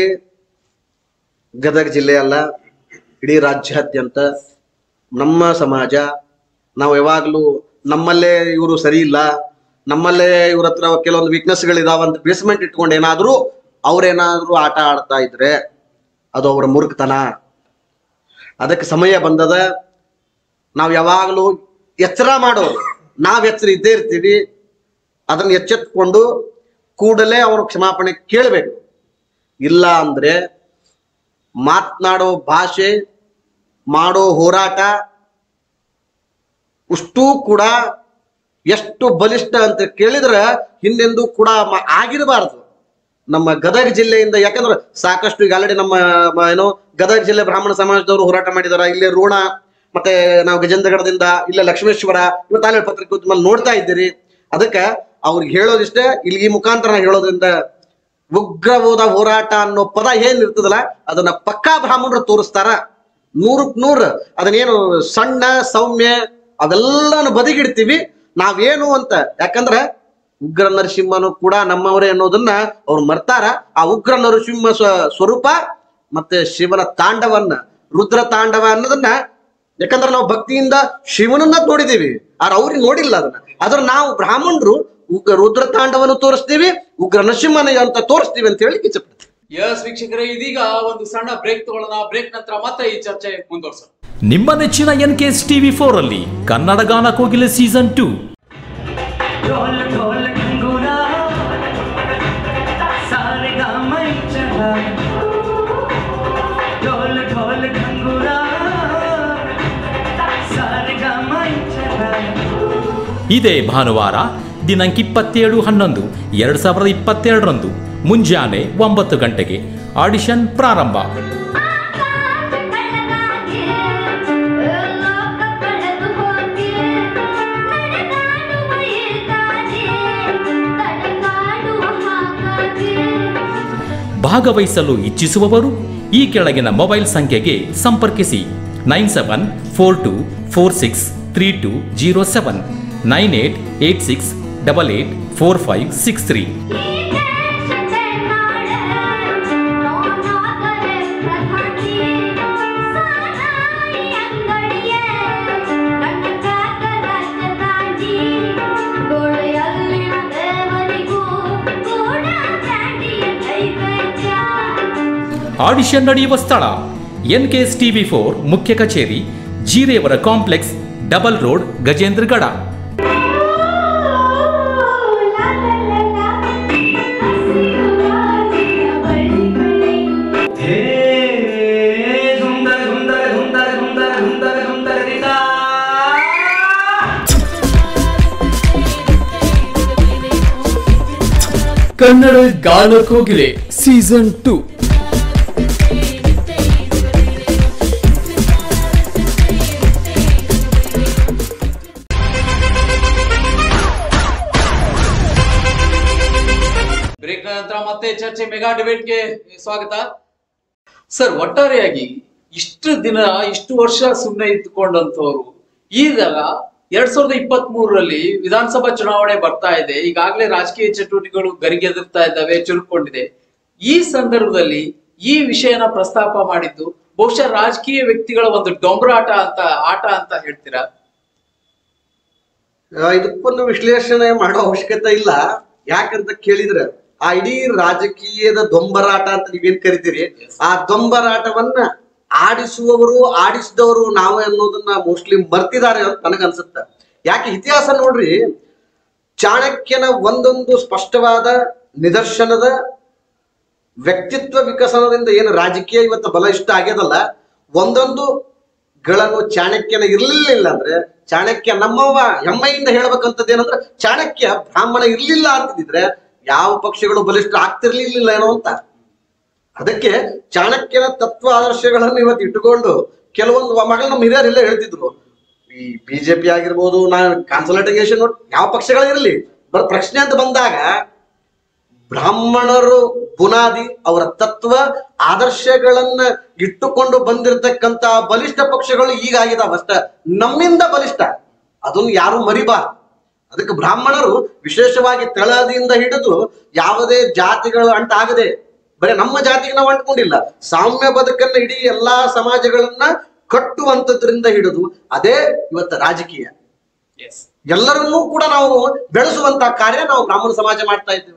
ಗದಗ ಜಿಲ್ಲೆ ಅಲ್ಲ ಇಡೀ ರಾಜ್ಯಾದ್ಯಂತ ನಮ್ಮ ಸಮಾಜ ನಾವು ಯಾವಾಗ್ಲೂ ನಮ್ಮಲ್ಲೇ ಇವರು ಸರಿ ಇಲ್ಲ ನಮ್ಮಲ್ಲೇ ಇವ್ರ ಹತ್ರ ಕೆಲವೊಂದು ವೀಕ್ನೆಸ್ಗಳಿದಾವ ಅಂತ ಬೇಸ್ಮೆಂಟ್ ಇಟ್ಕೊಂಡು ಏನಾದ್ರೂ ಅವ್ರೇನಾದ್ರೂ ಆಟ ಆಡ್ತಾ ಇದ್ರೆ ಅದು ಅವರ ಮುರುಕ್ತನ ಅದಕ್ಕೆ ಸಮಯ ಬಂದದ ನಾವು ಯಾವಾಗಲೂ ಎಚ್ಚರ ಮಾಡೋರು ನಾವ್ ಎಚ್ಚರ ಇದ್ದೇ ಇರ್ತೀವಿ ಅದನ್ನ ಎಚ್ಚೆತ್ಕೊಂಡು ಕೂಡಲೇ ಅವರು ಕ್ಷಮಾಪಣೆ ಕೇಳಬೇಕು ಇಲ್ಲ ಅಂದ್ರೆ ಮಾತನಾಡೋ ಭಾಷೆ ಮಾಡೋ ಹೋರಾಟ ಅಷ್ಟೂ ಕೂಡ ಎಷ್ಟು ಬಲಿಷ್ಠ ಅಂತ ಕೇಳಿದ್ರೆ ಹಿಂದೆಂದೂ ಕೂಡ ಮ- ಆಗಿರಬಾರದು ನಮ್ಮ ಗದಗ ಜಿಲ್ಲೆಯಿಂದ ಯಾಕಂದ್ರೆ ಸಾಕಷ್ಟು ಈಗ ಆಲ್ರೆಡಿ ನಮ್ಮ ಮ- ಏನು ಗದಗ ಜಿಲ್ಲೆ ಬ್ರಾಹ್ಮಣ ಸಮಾಜದವರು ಹೋರಾಟ ಮಾಡಿದಾರ ಇಲ್ಲೇ ಋಣ ಮತ್ತೆ ನಾವು ಗಜೇಂದ್ರಗಢದಿಂದ ಇಲ್ಲೇ ಲಕ್ಷ್ಮೇಶ್ವರ ಇವತ್ತು ಆಲ್ರೆಡಿ ಪತ್ರಿಕೋದ್ಯಮ ನೋಡ್ತಾ ಇದ್ದೀರಿ ಅದಕ್ಕೆ ಅವ್ರಿಗೆ ಹೇಳೋದಿಷ್ಟೇ ಇಲ್ಲಿ ಈ ಮುಖಾಂತರ ನಾ ಹೇಳೋದ್ರಿಂದ ಉಗ್ರವಾದ ಹೋರಾಟ ಅನ್ನೋ ಪದ ಏನ್ ಇರ್ತದಲ್ಲ ಅದನ್ನ ಪಕ್ಕಾ ಬ್ರಾಹ್ಮಣರು ತೋರಿಸ್ತಾರ ನೂರಕ್ ನೂರ್ ಅದನ್ನೇನು ಸಣ್ಣ ಸೌಮ್ಯ ಅವೆಲ್ಲಾನು ಬದಿಗಿಡ್ತೀವಿ ನಾವೇನು ಅಂತ ಯಾಕಂದ್ರೆ ಉಗ್ರ ನರಸಿಂಹನು ಕೂಡ ನಮ್ಮವರೇ ಅನ್ನೋದನ್ನ ಅವ್ರು ಮರ್ತಾರ ಆ ಉಗ್ರ ನರಸಿಂಹ ಸ್ವ- ಸ್ವರೂಪ ಮತ್ತೆ ಶಿವನ ತಾಂಡವನ್ನ ರುದ್ರ ತಾಂಡವ ಅನ್ನೋದನ್ನ ಯಾಕಂದ್ರೆ ನಾವು ಭಕ್ತಿಯಿಂದ ಶಿವನನ್ನ ನೋಡಿದೀವಿ ಆದ್ರೆ ಅವ್ರಿಗೆ ನೋಡಿಲ್ಲ ಅದನ್ನ ಆದ್ರೆ ನಾವು ಬ್ರಾಹ್ಮಣರು ಉಗ್ರ ರುದ್ರ ತಾಂಡವನ್ನು ತೋರಿಸ್ತೀವಿ ಉಗ್ರ ನರಸಿಂಹನ ಅಂತ ತೋರಿಸ್ತೀವಿ ಅಂತ ಹೇಳಿ ಇಚ್ಛಪಡ್ತೀವಿ ಯಸ್ ವೀಕ್ಷಕರೇ ಇದೀಗ ಒಂದು ಸಣ್ಣ ಬ್ರೇಕ್ ತಗೊಳ್ಳೋಣ ಬ್ರೇಕ್ ನಂತರ ಮತ್ತೆ ಈ ಚರ್ಚೆ ಮುಂದುವರ್ಸೋಣ ನಿಮ್ಮ ನೆಚ್ಚಿನ N K S TV four ಅಲ್ಲಿ ಕನ್ನಡ ಗಾನ ಕೋಗಿಲೆ ಸೀಸನ್ ಟೂ ढोल ढोल घुंघरा सारे गाम चला ढोल ढोल घुंघरा सारे गाम चला ಇದೇ ಭಾನುವಾರ ದಿನಾಂಕ ಇಪ್ಪತ್ತೇಳು ಹನ್ನೊಂದು ಎರಡು ಸಾವಿರದ ಇಪ್ಪತ್ತೆರಡರಂದು ಮುಂಜಾನೆ ಒಂಬತ್ತು ಗಂಟೆಗೆ ಆಡಿಷನ್ ಪ್ರಾರಂಭ ಭಾಗವಹಿಸಲು ಇಚ್ಛಿಸುವವರು ಈ ಕೆಳಗಿನ ಮೊಬೈಲ್ ಸಂಖ್ಯೆಗೆ ಸಂಪರ್ಕಿಸಿ nine seven four two four six three two zero seven nine eight eight six double eight four five six three audition ನಡೆಯುವ ಸ್ಥಳ N K S TV four ಮುಖ್ಯ ಕಚೇರಿ ಜೀರೇವರ ಕಾಂಪ್ಲೆಕ್ಸ್ ಡಬಲ್ ರೋಡ್ ಗಜೇಂದ್ರಗಡ ಹೇ ಸುಂದರ ಸುಂದರ ಸುಂದರ ಸುಂದರ ಸುಂದರ ಸುಂದರ ದಿಸಾ Kannada Gaana Kogile season two break ನಂತರ ಮತ್ತೆ ಚರ್ಚೆ ಮೆಗಾ ಡಿಬೇಟ್ಗೆ ಸ್ವಾಗತ ಸರ್ ಒಟ್ಟಾರೆಯಾಗಿ ಇಷ್ಟು ದಿನ ಇಷ್ಟು ವರ್ಷ ಸುಮ್ಮನೆ ಇದ್ದುಕೊಂಡಂತವ್ರು ಈಗ ಎರಡ್ ಸಾವಿರದ ಇಪ್ಪತ್ತ್ ಮೂರರಲ್ಲಿ ವಿಧಾನಸಭಾ ಚುನಾವಣೆ ಬರ್ತಾ ಇದೆ ಈಗಾಗಲೇ ರಾಜಕೀಯ ಚಟುವಟಿಕೆಗಳು ಗರಿಗೆದರ್ತಾ ಇದ್ದಾವೆ ಚುರುಕೊಂಡಿದೆ ಈ ಸಂದರ್ಭದಲ್ಲಿ ಈ ವಿಷಯನ ಪ್ರಸ್ತಾಪ ಮಾಡಿದ್ದು ಬಹುಶಃ ರಾಜಕೀಯ ವ್ಯಕ್ತಿಗಳ ಒಂದು ಡೊಂಬರಾಟ ಅಂತ ಆಟ ಅಂತ ಹೇಳ್ತೀರಾ ಆ, ಇದಕ್ಕೊಂದು ವಿಶ್ಲೇಷಣೆ ಮಾಡೋ ಅವಶ್ಯಕತೆ ಇಲ್ಲ ಯಾಕಂತ ಕೇಳಿದ್ರೆ ಆ ಇಡೀ ರಾಜಕೀಯದ ದೊಂಬರಾಟ ಅಂತ ನೀವೇನ್ ಕರಿತೀರಿ ಆ ದೊಂಬರಾಟವನ್ನ ಆಡಿಸುವವರು ಆಡಿಸಿದವರು ನಾವೇ ಅನ್ನೋದನ್ನ ಮೋಸ್ಟ್ಲಿ ಮರ್ತಿದ್ದಾರೆ ಅಂತ ನನಗನ್ಸುತ್ತೆ ಯಾಕೆ ಇತಿಹಾಸ ನೋಡ್ರಿ ಚಾಣಕ್ಯನ ಒಂದೊಂದು ಸ್ಪಷ್ಟವಾದ ನಿದರ್ಶನದ ವ್ಯಕ್ತಿತ್ವ ವಿಕಸನದಿಂದ ಏನು ರಾಜಕೀಯ ಇವತ್ತು ಬಲಿಷ್ಠ ಆಗ್ಯದಲ್ಲ ಒಂದೊಂದು ಗಳನ್ನು ಚಾಣಕ್ಯನ ಇರ್ಲಿಲ್ಲ ಅಂದ್ರೆ ಚಾಣಕ್ಯ ನಮ್ಮವ ಹೆಮ್ಮೆಯಿಂದ ಹೇಳ್ಬೇಕಂತದ್ದು ಏನಂದ್ರೆ ಚಾಣಕ್ಯ ಬ್ರಾಹ್ಮಣ ಇರ್ಲಿಲ್ಲ ಅಂತಿದ್ರೆ ಯಾವ ಪಕ್ಷಗಳು ಬಲಿಷ್ಠ ಆಗ್ತಿರ್ಲಿಲ್ಲ ಏನೋ ಅಂತ ಅದಕ್ಕೆ ಚಾಣಕ್ಯನ ತತ್ವ ಆದರ್ಶಗಳನ್ನು ಇವತ್ತು ಇಟ್ಟುಕೊಂಡು ಕೆಲವೊಂದು ಮಗಳು ನಮ್ಮ ಹಿರಿಯರೆಲ್ಲ ಹೇಳ್ತಿದ್ರು ಈ ಬಿಜೆಪಿ ಆಗಿರ್ಬೋದು ನಾ ಕಾನ್ಸಲ್ಟೇಷನ್ ಯಾವ ಪಕ್ಷಗಳಿರಲಿ ಬರ್ ಪ್ರಶ್ನೆ ಅಂತ ಬಂದಾಗ ಬ್ರಾಹ್ಮಣರು ಬುನಾದಿ ಅವರ ತತ್ವ ಆದರ್ಶಗಳನ್ನ ಇಟ್ಟುಕೊಂಡು ಬಂದಿರತಕ್ಕಂತ ಬಲಿಷ್ಠ ಪಕ್ಷಗಳು ಈಗ ಆಗಿದಾವ ಅಷ್ಟ ನಮ್ಮಿಂದ ಬಲಿಷ್ಠ ಅದನ್ನು ಯಾರು ಮರಿಬಾರ್ದು ಅದಕ್ಕೆ ಬ್ರಾಹ್ಮಣರು ವಿಶೇಷವಾಗಿ ತಳದಿಂದ ಹಿಡಿದು ಯಾವುದೇ ಜಾತಿಗಳು ಅಂಟಾಗದೆ ಬರೀ ನಮ್ಮ ಜಾತಿಗೆ ನಾವು ಅಂಟ್ಕೊಂಡಿಲ್ಲ ಸಾಮ್ಯ ಬದುಕನ್ನ ಇಡೀ ಎಲ್ಲಾ ಸಮಾಜಗಳನ್ನ ಕಟ್ಟುವಂತದ್ರಿಂದ ಹಿಡಿದು ಅದೇ ಇವತ್ತು ರಾಜಕೀಯ ಎಸ್ ಎಲ್ಲರನ್ನೂ ಕೂಡ ನಾವು ಬೆಳೆಸುವಂತ ಕಾರ್ಯ ನಾವು ಬ್ರಾಹ್ಮಣ ಸಮಾಜ ಮಾಡ್ತಾ ಇದ್ದೇವೆ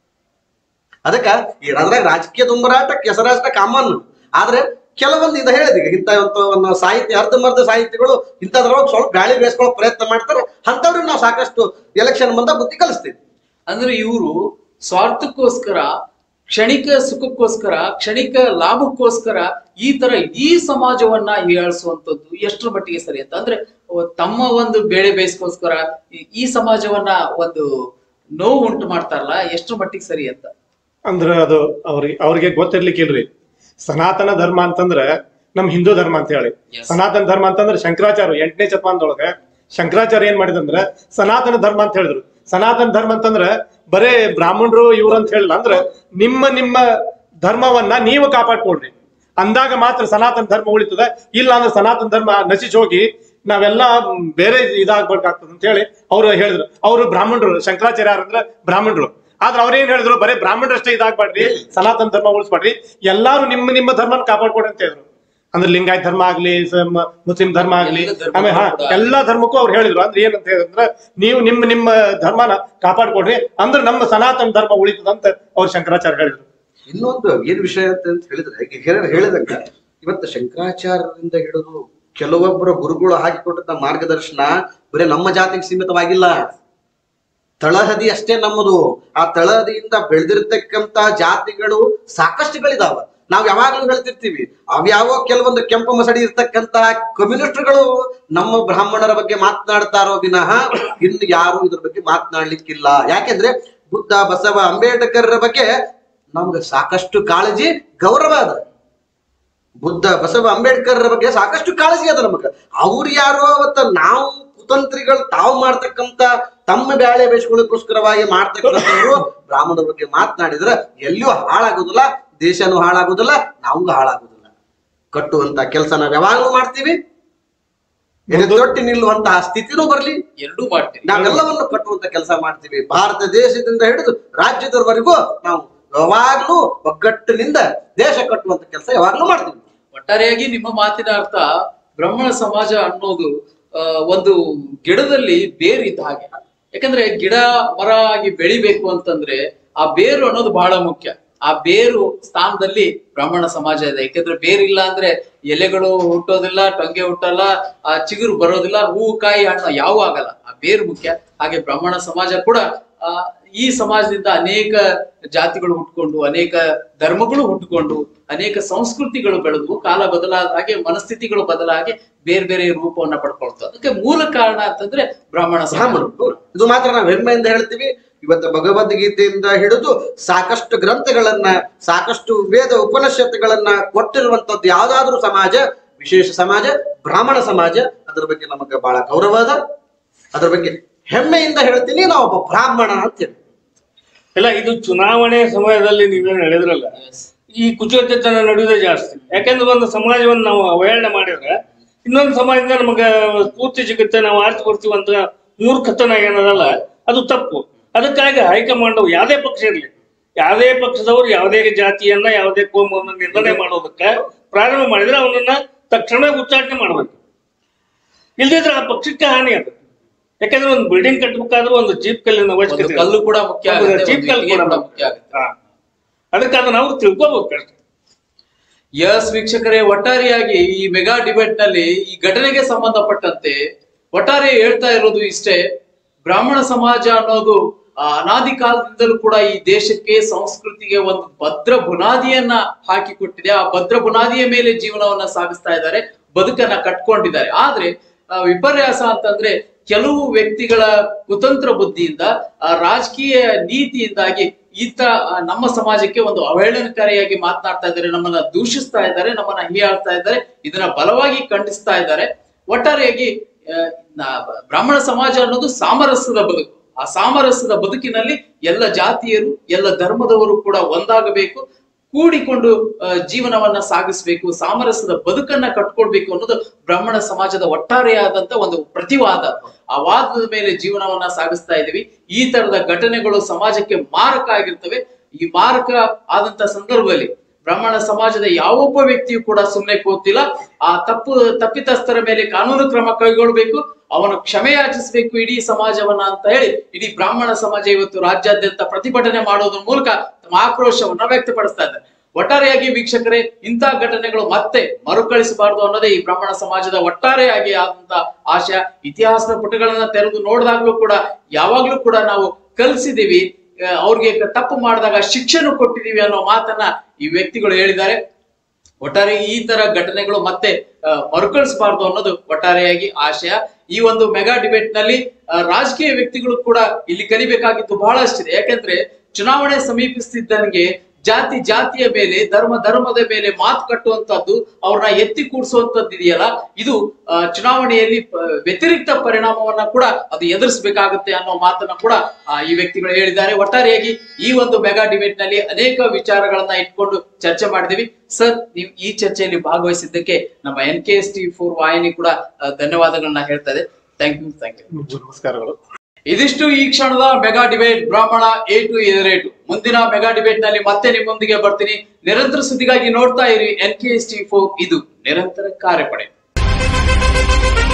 ಅದಕ್ಕ ಈ ಅದ್ರಾಗ ರಾಜಕೀಯ ದುಂಬರಾಟ ಕೆಸರಾಟ ಕಾಮನ್ ಆದ್ರೆ ಕೆಲವೊಂದು ಇದು ಹೇಳಿದೆ ಈಗ ಇಂಥ ಒಂದು ಸಾಹಿತ್ಯ ಅರ್ಧಂಬರ್ಧ ಸಾಹಿತ್ಯಗಳು ಇಂಥದ್ರೊಳಗೆ ಸ್ವಲ್ಪ ಗಾಳಿ ಬೇಯಿಸ್ಕೊಳ್ಳೋ ಪ್ರಯತ್ನ ಮಾಡ್ತಾರೆ ಅಂಥವ್ರಿಗೆ ನಾವು ಸಾಕಷ್ಟು ಎಲೆಕ್ಷನ್ ಬಂದ ಬುದ್ಧಿ ಕಲಿಸ್ತೀವಿ ಅಂದ್ರೆ ಇವರು ಸ್ವಾರ್ಥಕ್ಕೋಸ್ಕರ ಕ್ಷಣಿಕ ಸುಖಕ್ಕೋಸ್ಕರ ಕ್ಷಣಿಕ ಲಾಭಕ್ಕೋಸ್ಕರ ಈ ತರ ಇಡೀ ಸಮಾಜವನ್ನ ಹೀಯಾಳಿಸುವಂತದ್ದು ಎಷ್ಟರ ಮಟ್ಟಿಗೆ ಸರಿ ಅಂತ ಅಂದ್ರೆ ಅವ ತಮ್ಮ ಒಂದು ಬೇಳೆ ಬೇಯಿಸ್ಕೋಸ್ಕರ ಈ- ಈ ಸಮಾಜವನ್ನ ಒಂದು ನೋವು ಉಂಟು ಮಾಡ್ತಾರಲ್ಲ ಎಷ್ಟರ ಮಟ್ಟಿಗೆ ಸರಿ ಅಂತ ಅಂದ್ರ ಅದು ಅವ್ರಿಗೆ ಅವ್ರಿಗೆ ಗೊತ್ತಿರ್ಲಿಕ್ಕಿಲ್ರಿ ಸನಾತನ ಧರ್ಮ ಅಂತಂದ್ರೆ ನಮ್ ಹಿಂದೂ ಧರ್ಮ ಅಂತ ಹೇಳಿ Yes. ಸನಾತನ ಧರ್ಮ ಅಂತಂದ್ರೆ ಶಂಕರಾಚಾರ್ಯ ಎಂಟನೇ ಶತಮಾನದೊಳಗೆ ಶಂಕರಾಚಾರ್ಯ ಏನ್ ಮಾಡಿದಂದ್ರೆ ಸನಾತನ ಧರ್ಮ ಅಂತ ಹೇಳಿದ್ರು ಸನಾತನ ಧರ್ಮ ಅಂತಂದ್ರೆ ಬರೇ ಬ್ರಾಹ್ಮಣರು ಇವ್ರು ಅಂತ ಹೇಳಿಲ್ಲ ಅಂದ್ರೆ ನಿಮ್ಮ ನಿಮ್ಮ ಧರ್ಮವನ್ನ ನೀವು ಕಾಪಾಡ್ಕೊಳ್ರಿ ಅಂದಾಗ ಮಾತ್ರ ಸನಾತನ ಧರ್ಮ ಉಳಿತದೆ ಇಲ್ಲ ಅಂದ್ರೆ ಸನಾತನ ಧರ್ಮ ನಶಿಸಿ ಹೋಗಿ ನಾವೆಲ್ಲ ಮ್, ಬೇರೆ ಇದಾಗ್ಬೇಕಾಗ್ತದೆ ಅಂತ ಹೇಳಿ ಅವ್ರು ಹೇಳಿದ್ರು ಅವರು ಬ್ರಾಹ್ಮಣರು ಶಂಕರಾಚಾರ್ಯ ಯಾರಂದ್ರೆ ಬ್ರಾಹ್ಮಣರು ಆದ್ರೆ ಅವ್ರೇನ್ ಹೇಳಿದ್ರು ಬರೀ ಬ್ರಾಹ್ಮಣರಷ್ಟೇ ಇದಾಗ್ಬೇಡ್ರಿ ಸನಾತನ ಧರ್ಮ ಉಳಿಸ್ಬೇಡ್ರಿ ಎಲ್ಲಾರು ನಿಮ್ಮ ನಿಮ್ಮ ಧರ್ಮನ ಕಾಪಾಡ್ಕೊಡಿ ಅಂತ ಹೇಳಿದ್ರು ಅಂದ್ರೆ ಲಿಂಗಾಯತ್ ಧರ್ಮ ಆಗ್ಲಿ ಸ- ಮ- ಮುಸ್ಲಿಂ ಧರ್ಮ ಆಗ್ಲಿ ಎಲ್ಲ ಧರ್ಮಕ್ಕೂ ಆಮೇಲೆ ಹಾ ಕೂಡ. ಎಲ್ಲಾ ಧರ್ಮಕ್ಕೂ ಅವ್ರು ಹೇಳಿದ್ರು ಅಂದ್ರೆ ಏನಂತ ಹೇಳಿದ್ರೆ ನೀವು ನಿಮ್ಮ ನಿಮ್ಮ ಧರ್ಮನ ಕಾಪಾಡ್ಕೊಡ್ರಿ ಅಂದ್ರೆ ನಮ್ಮ ಸನಾತನ ಧರ್ಮ ಉಳಿತದಂತ ಅವ್ರು ಶಂಕರಾಚಾರ್ಯ ಹೇಳಿದ್ರು ಇನ್ನೊಂದು ಏನ್ ವಿಷಯ ಅಂತ ಅಂತ ಹೇಳಿದ್ರೆ ಈಗ ಹಿರಿಯರು ಹೇಳಿದಂಗ ಇವತ್ತು ಶಂಕರಾಚಾರ್ಯರಿಂದ ಹಿಡಿದು ಕೆಲವೊಬ್ಬರ ಗುರುಗಳು ಹಾಕಿಕೊಟ್ಟಂತ ಮಾರ್ಗದರ್ಶನ ಬರೀ ನಮ್ಮ ಜಾತಿಗೆ ಸೀಮಿತವಾಗಿಲ್ಲ ತಳಹದಿ ಅಷ್ಟೇ ನಮ್ಮದು ಆ ತಳಹದಿಯಿಂದ ಬೆಳೆದಿರ್ತಕ್ಕಂತ ಜಾತಿಗಳು ಸಾಕಷ್ಟುಗಳಿದಾವ ನಾವ್ ಯಾವಾಗ್ಲೂ ಹೇಳ್ತಿರ್ತೀವಿ ಅವ್ಯಾವೋ ಕೆಲವೊಂದು ಕೆಂಪು ಮಸಡಿ ಇರ್ತಕ್ಕಂತ ಕಮ್ಯುನಿಸ್ಟ್ಗಳು ನಮ್ಮ ಬ್ರಾಹ್ಮಣರ ಬಗ್ಗೆ ಮಾತನಾಡ್ತಾರೋ ವಿನಃ ಇನ್ನು ಯಾರು ಇದ್ರ ಬಗ್ಗೆ ಮಾತನಾಡ್ಲಿಕ್ಕಿಲ್ಲ ಯಾಕೆಂದ್ರೆ ಬುದ್ಧ ಬಸವ ಅಂಬೇಡ್ಕರ್ರ ಬಗ್ಗೆ ನಮ್ಗೆ ಸಾಕಷ್ಟು ಕಾಳಜಿ ಗೌರವ ಅದ ಬುದ್ಧ ಬಸವ ಅಂಬೇಡ್ಕರ್ರ ಬಗ್ಗೆ ಸಾಕಷ್ಟು ಕಾಳಜಿ ಅದ ನಮಗ ಅವ್ರು ಯಾರೋ ಅವತ್ತ ನಾವು ಕುತಂತ್ರಿಗಳು ತಾವು ಮಾಡ್ತಕ್ಕಂತ ತಮ್ಮ ಬ್ಯಾಳೆ ಬೇಯಿಸ್ಕೊಳ್ಳೋಕ್ಕೋಸ್ಕರವಾಗಿ ಮಾಡ್ತಕ್ಕಂಥವ್ರು ಬ್ರಾಹ್ಮಣರ ಬಗ್ಗೆ ಮಾತನಾಡಿದ್ರೆ ಎಲ್ಲಿಯೂ ಹಾಳಾಗೋದಿಲ್ಲ ದೇಶನೂ ಹಾಳಾಗೋದಿಲ್ಲ ನಮಗೂ ಹಾಳಾಗೋದಿಲ್ಲ ಕಟ್ಟುವಂತ ಕೆಲಸ ನಾವ್ ಯಾವಾಗಲೂ ಮಾಡ್ತೀವಿ ಎದೆತೊಟ್ಟಿ ನಿಲ್ಲುವಂತಹ ಸ್ಥಿತಿನೂ ಬರ್ಲಿ ಎರಡೂ ಮಾಡ್ತೀರಿ ನಾವೆಲ್ಲವನ್ನು ಕಟ್ಟುವಂತ ಕೆಲಸ ಮಾಡ್ತೀವಿ ಭಾರತ ದೇಶದಿಂದ ಹಿಡಿದು ರಾಜ್ಯದವರೆಗೂ ನಾವು ಯಾವಾಗ್ಲೂ ಒಗ್ಗಟ್ಟಿನಿಂದ ದೇಶ ಕಟ್ಟುವಂತ ಕೆಲಸ ಯಾವಾಗ್ಲೂ ಮಾಡ್ತೀವಿ ಒಟ್ಟಾರೆಯಾಗಿ ನಿಮ್ಮ ಮಾತಿನ ಅರ್ಥ ಬ್ರಾಹ್ಮಣ ಸಮಾಜ ಅನ್ನೋದು ಆ, ಒಂದು ಗಿಡದಲ್ಲಿ ಬೇರು ಇದ್ದ ಹಾಗೆ ಯಾಕಂದ್ರೆ ಗಿಡ ಮರ ಆಗಿ ಬೆಳಿಬೇಕು ಅಂತಂದ್ರೆ ಆ ಬೇರು ಅನ್ನೋದು ಬಹಳ ಮುಖ್ಯ ಆ ಬೇರು ಸ್ಥಾನದಲ್ಲಿ ಬ್ರಾಹ್ಮಣ ಸಮಾಜ ಇದೆ ಯಾಕಂದ್ರೆ ಬೇರಿಲ್ಲ ಅಂದ್ರೆ ಎಲೆಗಳು ಹುಟ್ಟೋದಿಲ್ಲ ಟೊಂಗೆ ಹುಟ್ಟಲ್ಲ ಆ ಚಿಗುರು ಬರೋದಿಲ್ಲ ಹೂವು ಕಾಯಿ ಹಣ್ಣು ಯಾವ ಆಗಲ್ಲ ಆ ಬೇರು ಮುಖ್ಯ ಹಾಗೆ ಬ್ರಾಹ್ಮಣ ಸಮಾಜ ಕೂಡ ಆ, ಈ ಸಮಾಜದಿಂದ ಅನೇಕ ಜಾತಿಗಳು ಹುಟ್ಕೊಂಡು ಅನೇಕ ಧರ್ಮಗಳು ಹುಟ್ಟುಕೊಂಡು ಅನೇಕ ಸಂಸ್ಕೃತಿಗಳು ಬೆಳೆದು ಕಾಲ ಬದಲಾದ ಹಾಗೆ ಮನಸ್ಥಿತಿಗಳು ಬದಲಾಗಿ ಬೇರೆ ಬೇರೆ ರೂಪವನ್ನ ಪಡ್ಕೊಳ್ತವೆ ಅದಕ್ಕೆ ಮೂಲ ಕಾರಣ ಅಂತಂದ್ರೆ ಬ್ರಾಹ್ಮಣ ಸಮಾಜ ಬ್ರಾಹ್ಮಣರು ಇದು ಮಾತ್ರ ನಾವು ಹೆಮ್ಮೆಯಿಂದ ಹೇಳ್ತೀವಿ ಇವತ್ತು ಭಗವದ್ಗೀತೆಯಿಂದ ಹಿಡಿದು ಸಾಕಷ್ಟು ಗ್ರಂಥಗಳನ್ನ ಸಾಕಷ್ಟು ವೇದ ಉಪನಿಷತ್ತುಗಳನ್ನ ಕೊಟ್ಟಿರುವಂತದ್ದು ಯಾವ್ದಾದ್ರೂ ಸಮಾಜ ವಿಶೇಷ ಸಮಾಜ ಬ್ರಾಹ್ಮಣ ಸಮಾಜ ಅದ್ರ ಬಗ್ಗೆ ನಮಗೆ ಬಹಳ ಗೌರವ ಅದ ಅದ್ರ ಬಗ್ಗೆ ಹೆಮ್ಮೆಯಿಂದ ಹೇಳ್ತೀನಿ ನಾವು ಒಬ್ಬ ಬ್ರಾಹ್ಮಣ ಅಂತೇಳಿ ಇಲ್ಲ ಇದು ಚುನಾವಣೆ ಸಮಯದಲ್ಲಿ ನೀವೇನು ಹೇಳಿದ್ರಲ್ಲ ಈ ಕುಚೋದ್ಯತನ ನಡೆಯುವುದೇ ಜಾಸ್ತಿ ಯಾಕಂದ್ರೆ ಒಂದು ಸಮಾಜವನ್ನು ನಾವು ಅವಹೇಳನ ಮಾಡಿದ್ರೆ ಇನ್ನೊಂದು ಸಮಾಜದಿಂದ ನಮಗೆ ಸ್ಫೂರ್ತಿ ಸಿಗುತ್ತೆ ನಾವು ಆರ್ತಿ ಕೊಡ್ತೀವಿ ಅಂತ ಮೂರ್ಖತನ ಏನದಲ್ಲ ಅದು ತಪ್ಪು ಅದಕ್ಕಾಗಿ ಹೈಕಮಾಂಡ್ ಅವ್ರು ಯಾವುದೇ ಪಕ್ಷ ಇರಲಿ ಯಾವುದೇ ಪಕ್ಷದವರು ಯಾವುದೇ ಜಾತಿಯನ್ನ ಯಾವುದೇ ಕೋಮವನ್ನು ನಿರ್ಣಯ ಮಾಡೋದಕ್ಕೆ ಪ್ರಾರಂಭ ಮಾಡಿದ್ರೆ ಅವನನ್ನ ತಕ್ಷಣ ಉಚ್ಚಾಟನೆ ಮಾಡ್ಬೇಕು ಇಲ್ದಿದ್ರೆ ಆ ಪಕ್ಷಕ್ಕೆ ಹಾನಿ ಅದು ಯಾಕಂದ್ರೆ ಒಂದು ಬಿಲ್ಡಿಂಗ್ ಕಟ್ಟಬೇಕಾದ್ರೂ ಒಂದು ಜೀಪ್ ಕಲ್ಲಿನ ಒಂದು ಅವಶ್ಯಕತೆ ಇದೆ. ಕಲ್ಲು ಕೂಡ ಮುಖ್ಯ ಒಂದು ಆಗುತ್ತೆ, ಜೀಪ್ ಒಂದು ಕಲ್ಲು ಇಟ್ಟಿಗೆ ಕೂಡ ಕೂಡ ಮುಖ್ಯ ಆಗುತ್ತೆ. ಹಾ. ಅದಕ್ಕೆ ಅದನ್ನ ಅವ್ರು ತಿಳ್ಕೋಬೇಕು ಅಷ್ಟೇ ಯಸ್ ವೀಕ್ಷಕರೇ ಒಟ್ಟಾರೆಯಾಗಿ ಈ ಮೆಗಾ ಡಿಬೇಟ್ ನಲ್ಲಿ ಈ ಘಟನೆಗೆ ಸಂಬಂಧಪಟ್ಟಂತೆ ಒಟ್ಟಾರೆ ಹೇಳ್ತಾ ಇರೋದು ಇಷ್ಟೇ ಬ್ರಾಹ್ಮಣ ಸಮಾಜ ಅನ್ನೋದು ಆ, ಅನಾದಿ ಕಾಲದಿಂದಲೂ ಕೂಡ ಈ ದೇಶಕ್ಕೆ ಸಂಸ್ಕೃತಿಗೆ ಒಂದು ಭದ್ರ ಬುನಾದಿಯನ್ನ ಹಾಕಿಕೊಟ್ಟಿದೆ ಆ ಭದ್ರ ಬುನಾದಿಯ ಮೇಲೆ ಜೀವನವನ್ನ ಸಾಗಿಸ್ತಾ ಇದ್ದಾರೆ ಬದುಕನ್ನ ಕಟ್ಕೊಂಡಿದ್ದಾರೆ ಆದ್ರೆ ಆ, ವಿಪರ್ಯಾಸ ಅಂತಂದ್ರೆ ಕೆಲವು ವ್ಯಕ್ತಿಗಳ ಕುತಂತ್ರ ಬುದ್ಧಿಯಿಂದ ಆ, ರಾಜಕೀಯ ನೀತಿಯಿಂದಾಗಿ ಈತ ಆ, ನಮ್ಮ ಸಮಾಜಕ್ಕೆ ಒಂದು ಅವಹೇಳನಕಾರಿಯಾಗಿ ಮಾತನಾಡ್ತಾ ಇದ್ದಾರೆ ನಮ್ಮನ್ನ ದೂಷಿಸ್ತಾ ಇದ್ದಾರೆ ನಮ್ಮನ್ನ ಹೀಯಾಳ್ತಾ ಇದ್ದಾರೆ ಇದನ್ನ ಬಲವಾಗಿ ಖಂಡಿಸ್ತಾ ಇದ್ದಾರೆ ಒಟ್ಟಾರೆಯಾಗಿ ಆ, ನಾ- ಬ್ರಾಹ್ಮಣ ಸಮಾಜ ಅನ್ನೋದು ಸಾಮರಸ್ಯದ ಬದುಕು ಆ ಸಾಮರಸ್ಯದ ಬದುಕಿನಲ್ಲಿ ಎಲ್ಲ ಜಾತಿಯರು ಎಲ್ಲ ಧರ್ಮದವರು ಕೂಡ ಒಂದಾಗಬೇಕು ಕೂಡಿಕೊಂಡು ಆ, ಜೀವನವನ್ನ ಸಾಗಿಸ್ಬೇಕು ಸಾಮರಸ್ಯದ ಬದುಕನ್ನ ಕಟ್ಕೊಳ್ಬೇಕು ಅನ್ನೋದು ಬ್ರಾಹ್ಮಣ ಸಮಾಜದ ಒಟ್ಟಾರೆಯಾದಂತ ಒಂದು ಪ್ರತಿವಾದ ಆ ವಾದದ ಮೇಲೆ ಜೀವನವನ್ನ ಸಾಗಿಸ್ತಾ ಇದೀವಿ ಈ ತರದ ಘಟನೆಗಳು ಸಮಾಜಕ್ಕೆ ಮಾರಕ ಆಗಿರ್ತವೆ ಈ ಮಾರಕ ಆದಂತ ಸಂದರ್ಭದಲ್ಲಿ ಬ್ರಾಹ್ಮಣ ಸಮಾಜದ ಯಾವೊಬ್ಬ ವ್ಯಕ್ತಿಯು ಕೂಡ ಸುಮ್ಮನೆ ಕೂತಿಲ್ಲ ಆ ತಪ್ಪು ತಪ್ಪಿತಸ್ಥರ ಮೇಲೆ ಕಾನೂನು ಕ್ರಮ ಕೈಗೊಳ್ಳಬೇಕು ಅವನು ಕ್ಷಮೆ ಯಾಚಿಸಬೇಕು ಇಡೀ ಸಮಾಜವನ್ನ ಅಂತ ಹೇಳಿ ಇಡೀ ಬ್ರಾಹ್ಮಣ ಸಮಾಜ ಇವತ್ತು ರಾಜ್ಯಾದ್ಯಂತ ಪ್ರತಿಭಟನೆ ಮಾಡೋದ್ರ ಮೂಲಕ ತಮ್ಮ ಆಕ್ರೋಶವನ್ನ ವ್ಯಕ್ತಪಡಿಸ್ತಾ ಇದ್ದಾರೆ ಒಟ್ಟಾರೆಯಾಗಿ ವೀಕ್ಷಕರೇ ಇಂಥ ಘಟನೆಗಳು ಮತ್ತೆ ಮರುಕಳಿಸಬಾರದು ಅನ್ನೋದೇ ಈ ಬ್ರಾಹ್ಮಣ ಸಮಾಜದ ಒಟ್ಟಾರೆಯಾಗಿ ಆದಂತ ಆಶಯ ಇತಿಹಾಸದ ಪುಟಗಳನ್ನ ತೆರೆದು ನೋಡಿದಾಗ್ಲೂ ಕೂಡ ಯಾವಾಗ್ಲೂ ಕೂಡ ನಾವು ಕಲಿಸಿದೀವಿ ಆ, ಅವ್ರಿಗೆ ತಪ್ಪು ಮಾಡಿದಾಗ ಶಿಕ್ಷಣ ಕೊಟ್ಟಿದೀವಿ ಅನ್ನೋ ಮಾತನ್ನ ಈ ವ್ಯಕ್ತಿಗಳು ಹೇಳಿದ್ದಾರೆ ಒಟ್ಟಾರೆ ಈ ತರ ಘಟನೆಗಳು ಮತ್ತೆ ಆ, ಮರುಕಳಿಸಬಾರ್ದು ಅನ್ನೋದು ಒಟ್ಟಾರೆಯಾಗಿ ಆಶಯ ಈ ಒಂದು ಮೆಗಾ ಡಿಬೇಟ್ ನಲ್ಲಿ ಆ, ರಾಜಕೀಯ ವ್ಯಕ್ತಿಗಳು ಕೂಡ ಇಲ್ಲಿ ಕಲಿಬೇಕಾಗಿದ್ದು ಬಹಳಷ್ಟಿದೆ ಯಾಕಂದ್ರೆ ಚುನಾವಣೆ ಸಮೀಪಿಸ್ತಿದ್ದಂಗೆ ಜಾತಿ ಜಾತಿಯ ಮೇಲೆ ಧರ್ಮ ಧರ್ಮದ ಮೇಲೆ ಮಾತು ಕಟ್ಟುವಂತದ್ದು ಅವ್ರನ್ನ ಎತ್ತಿ ಕೂಡಿಸುವಂತದ್ದು ಇದೆಯಲ್ಲ ಇದು ಆ, ಚುನಾವಣೆಯಲ್ಲಿ ಪ- ವ್ಯತಿರಿಕ್ತ ಪರಿಣಾಮವನ್ನ ಕೂಡ ಅದು ಎದುರಿಸಬೇಕಾಗುತ್ತೆ ಅನ್ನೋ ಮಾತನ್ನ ಕೂಡ ಆ, ಈ ವ್ಯಕ್ತಿಗಳು ಹೇಳಿದ್ದಾರೆ ಒಟ್ಟಾರೆಯಾಗಿ ಈ ಒಂದು ಮೆಗಾ ಡಿಬೇಟ್ ನಲ್ಲಿ ಅನೇಕ ವಿಚಾರಗಳನ್ನ ಇಟ್ಕೊಂಡು ಚರ್ಚೆ ಮಾಡಿದೀವಿ ಸರ್ ನೀವು ಈ ಚರ್ಚೆಯಲ್ಲಿ ಭಾಗವಹಿಸಿದ್ದಕ್ಕೆ ನಮ್ಮ N K S T four ವಾಹಿನಿ ಕೂಡ ಆ, ಧನ್ಯವಾದಗಳನ್ನ ಹೇಳ್ತಾ ಇದೆ ಥ್ಯಾಂಕ್ ಯು ಥ್ಯಾಂಕ್ ಯು ನಮಸ್ಕಾರಗಳು ಇದಿಷ್ಟು ಈ ಕ್ಷಣದ ಮೆಗಾ ಡಿಬೇಟ್ ಬ್ರಾಹ್ಮಣ ಎ ಟು ಎದುರೇಟು ಮುಂದಿನ ಮೆಗಾ ಡಿಬೇಟ್ ನಲ್ಲಿ ಮತ್ತೆ ನಿಮ್ಮೊಂದಿಗೆ ಬರ್ತೀನಿ ನಿರಂತರ ಸುದ್ದಿಗಾಗಿ ನೋಡ್ತಾ ಇರಿ N K S T four ಇದು ನಿರಂತರ ಕಾರ್ಯಪಡೆ